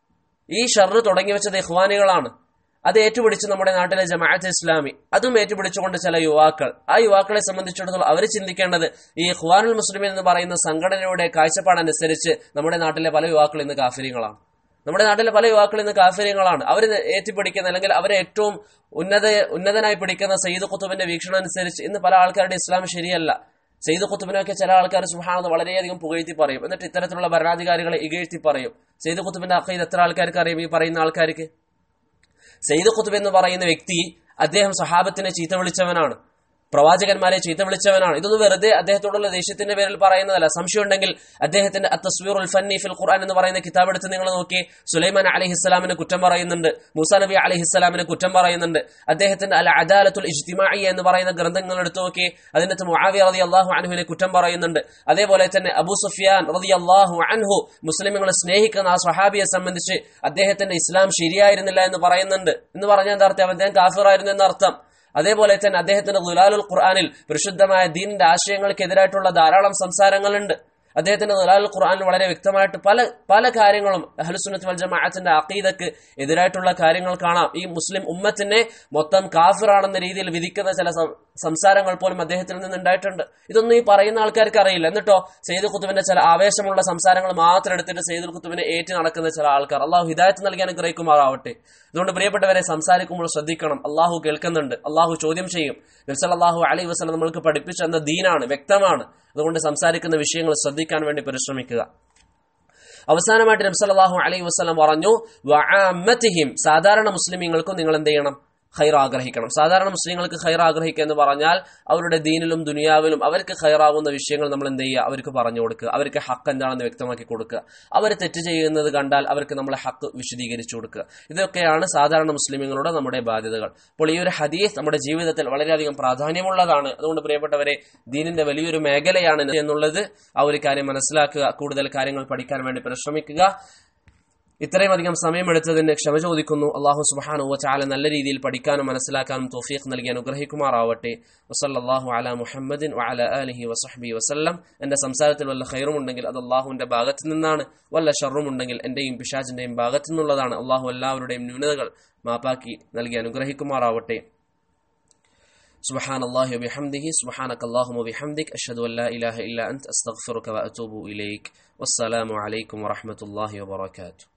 [SPEAKER 1] ഈ ഷർറ് തുടങ്ങി വെച്ചത് ഇഹ്വാനികളാണ് അത് ഏറ്റുപിടിച്ച് നമ്മുടെ നാട്ടിലെ ജമാഅത്ത് ഇസ്ലാമി അതും ഏറ്റുപിടിച്ചുകൊണ്ട് ചില യുവാക്കൾ ആ യുവാക്കളെ സംബന്ധിച്ചിടത്തോളം അവർ ചിന്തിക്കേണ്ടത് ഈ ഖുവാനുൽ മുസ്ലിമീൻ എന്ന് പറയുന്ന സംഘടനയുടെ കാഴ്ചപ്പാടനുസരിച്ച് നമ്മുടെ നാട്ടിലെ പല യുവാക്കൾ ഇന്ന് കാഫര്യങ്ങളാണ് നമ്മുടെ നാട്ടിലെ പല യുവാക്കൾ ഇന്ന് കാഫര്യങ്ങളാണ് അവർ ഏറ്റുപിടിക്കുന്ന അല്ലെങ്കിൽ അവരെ ഏറ്റവും ഉന്നത ഉന്നതനായി പിടിക്കുന്ന സയ്യിദ് ഖുത്തുബിന്റെ വീക്ഷണം അനുസരിച്ച് ഇന്ന് പല ആൾക്കാരുടെ ഇസ്ലാം ശരിയല്ല സെയ്ദ് ഖുത്തുബിനൊക്കെ ചില ആൾക്കാർ സുഹാനത് വളരെയധികം പുകഴ്ത്തി പറയും എന്നിട്ട് ഇത്തരത്തിലുള്ള ഭരണാധികാരികളെ ഇകഴ്ത്തി പറയും സെയ്ദ് ഖുത്തുബിന്റെ അഖീദ് എത്ര ആൾക്കാർക്ക് അറിയും ഈ പറയുന്ന ആൾക്കാർക്ക് സെയ്ദ് ഖുത്തുബ് എന്ന് പറയുന്ന വ്യക്തി അദ്ദേഹം സഹാബത്തിനെ ചീത്ത വിളിച്ചവനാണ് പ്രവാചകന്മാരെ ചീത്ത വിളിച്ചവനാണ് ഇതൊന്നും വെറുതെ അദ്ദേഹത്തോടുള്ള ദേഷ്യത്തിന്റെ പേരിൽ പറയുന്നതല്ല സംശയം ഉണ്ടെങ്കിൽ അദ്ദേഹത്തിന്റെ തസ്വീർ ഉൽ ഫന്നി ഫിൽ ഖുർആൻ എന്ന് പറയുന്ന കിതാബ് എടുത്ത് നിങ്ങൾ നോക്കി സുലൈമാൻ അലഹിസ്സലാമിനെ കുറ്റം പറയുന്നുണ്ട് മൂസാ നബി അലഹിസ്സലാമിനെ കുറ്റം പറയുന്നുണ്ട് അദ്ദേഹത്തിന്റെ അൽ അദാലത്തുൽ ഇജ്തിമായി എന്ന് പറയുന്ന ഗ്രന്ഥങ്ങൾ എടുത്തു നോക്കി അതിന്റെ മുആവിയ റതി അള്ളാഹു അൻഹുവിനെ കുറ്റം പറയുന്നുണ്ട് അതേപോലെ തന്നെ അബൂ സുഫിയാൻ റതി അള്ളാഹു അൻഹു മുസ്ലിമുകളെ സ്നേഹിക്കുന്ന ആ സ്വഹാബിയെ സംബന്ധിച്ച് അദ്ദേഹത്തിന്റെ ഇസ്ലാം ശരിയായിരുന്നില്ല എന്ന് പറയുന്നുണ്ട് എന്ന് പറഞ്ഞാൽ എന്താ അർത്ഥം അദ്ദേഹം കാഫിറായിരുന്നു എന്നർത്ഥം അതേപോലെ തന്നെ അദ്ദേഹത്തിന്റെ ഗുലാലുൽ ഖുർആാനിൽ പരിശുദ്ധമായ ദീനിന്റെ ആശയങ്ങൾക്കെതിരായിട്ടുള്ള ധാരാളം സംസാരങ്ങളുണ്ട് അദ്ദേഹത്തിന്റെ ദലാൽ ഖുർആനിൽ വളരെ വ്യക്തമായിട്ട് പല പല കാര്യങ്ങളും അഹ്ലുസുന്നത്ത് വൽ ജമാഅത്തിന്റെ അഖീദക്ക് എതിരായിട്ടുള്ള കാര്യങ്ങൾ കാണാം ഈ മുസ്ലിം ഉമ്മത്തിനെ മൊത്തം കാഫിറാണെന്ന രീതിയിൽ വിധിക്കുന്ന ചില സം- സംസാരങ്ങൾ പോലും അദ്ദേഹത്തിൽ നിന്ന് ഉണ്ടായിട്ടുണ്ട് ഇതൊന്നും ഈ പറയുന്ന ആൾക്കാർക്ക് അറിയില്ല എന്നിട്ടോ സെയ്ദ് കുത്തുബിന്റെ ചില ആവേശമുള്ള സംസാരങ്ങൾ മാത്രം എടുത്തിട്ട് സെയ്ദുൽ കുത്തുബിനെ ഏറ്റു നടക്കുന്ന ചില ആൾക്കാർ അള്ളാഹു ഹിദായത്ത് നൽകി അനുഗ്രഹിക്കുമാറാവട്ടെ അതുകൊണ്ട് പ്രിയപ്പെട്ടവരെ സംസാരിക്കുമ്പോൾ ശ്രദ്ധിക്കണം അള്ളാഹു കേൾക്കുന്നുണ്ട് അള്ളാഹു ചോദ്യം ചെയ്യും നബ്സല്ലാഹു അലൈഹി വസ്ലം നമ്മൾക്ക് പഠിപ്പിച്ച എന്ന ദീനാണ് വ്യക്തമാണ് അതുകൊണ്ട് സംസാരിക്കുന്ന വിഷയങ്ങൾ ശ്രദ്ധിക്കാൻ വേണ്ടി പരിശ്രമിക്കുക അവസാനമായിട്ട് നബ്സല്ലാഹു അലൈഹി വസ്ലം പറഞ്ഞു വഅമ്മത്തിഹിം സാധാരണ മുസ്ലിമീങ്ങൾക്കും നിങ്ങൾ എന്ത് ചെയ്യണം ഖൈർ ആഗ്രഹിക്കണം സാധാരണ മുസ്ലിങ്ങൾക്ക് ഖൈർ ആഗ്രഹിക്കുക എന്ന് പറഞ്ഞാൽ അവരുടെ ദീനിലും ദുനിയാവിലും അവർക്ക് ഖൈറാവുന്ന വിഷയങ്ങൾ നമ്മൾ എന്ത് ചെയ്യുക അവർക്ക് പറഞ്ഞു കൊടുക്കുക അവർക്ക് ഹക്ക് എന്താണെന്ന് വ്യക്തമാക്കി കൊടുക്കുക അവർ തെറ്റ് ചെയ്യുന്നത് കണ്ടാൽ അവർക്ക് നമ്മളെ ഹക്ക് വിശദീകരിച്ചു കൊടുക്കുക ഇതൊക്കെയാണ് സാധാരണ മുസ്ലിമുകളുടെ നമ്മുടെ ബാധ്യതകൾ അപ്പോൾ ഈ ഒരു ഹദീസ് നമ്മുടെ ജീവിതത്തിൽ വളരെയധികം പ്രാധാന്യമുള്ളതാണ് അതുകൊണ്ട് പ്രിയപ്പെട്ടവരെ ദീനിന്റെ വലിയൊരു മേഖലയാണ് ഇത് എന്നുള്ളത് ആ ഒരു കാര്യം മനസ്സിലാക്കുക കൂടുതൽ കാര്യങ്ങൾ പഠിക്കാൻ വേണ്ടി പരിശ്രമിക്കുക ഇത്രയും അധികം സമയമെടുത്തതിന് ക്ഷമ ചോദിക്കുന്നു അള്ളാഹു സുബാനു ചാല നല്ല രീതിയിൽ പഠിക്കാനും മനസ്സിലാക്കാനും തോഫീഖ് നൽകി അനുഗ്രഹിക്കുമാറാവട്ടെ വസല്ലാഹു അല മുഹമ്മദിൻ വഅല അലിഹി വസഹബി വസല്ലം എന്റെ സംസാരത്തിൽ വല്ല ഖൈറും ഉണ്ടെങ്കിൽ അത് അള്ളാഹുവിന്റെ ഭാഗത്തു നിന്നാണ് വല്ല ഷറും ഉണ്ടെങ്കിൽ എന്റെയും പിശാജിന്റെയും ഭാഗത്തു നിന്നുള്ളതാണ് അള്ളാഹു എല്ലാവരുടെയും ന്യൂനതകൾ മാപ്പാക്കി നൽകി അനുഗ്രഹിക്കുമാറാവട്ടെ سبحان الله وبحمده سبحانك اللهم وبحمدك أشهد أن لا إله إلا أنت أستغفرك وأتوب إليك والسلام عليكم ورحمة الله وبركاته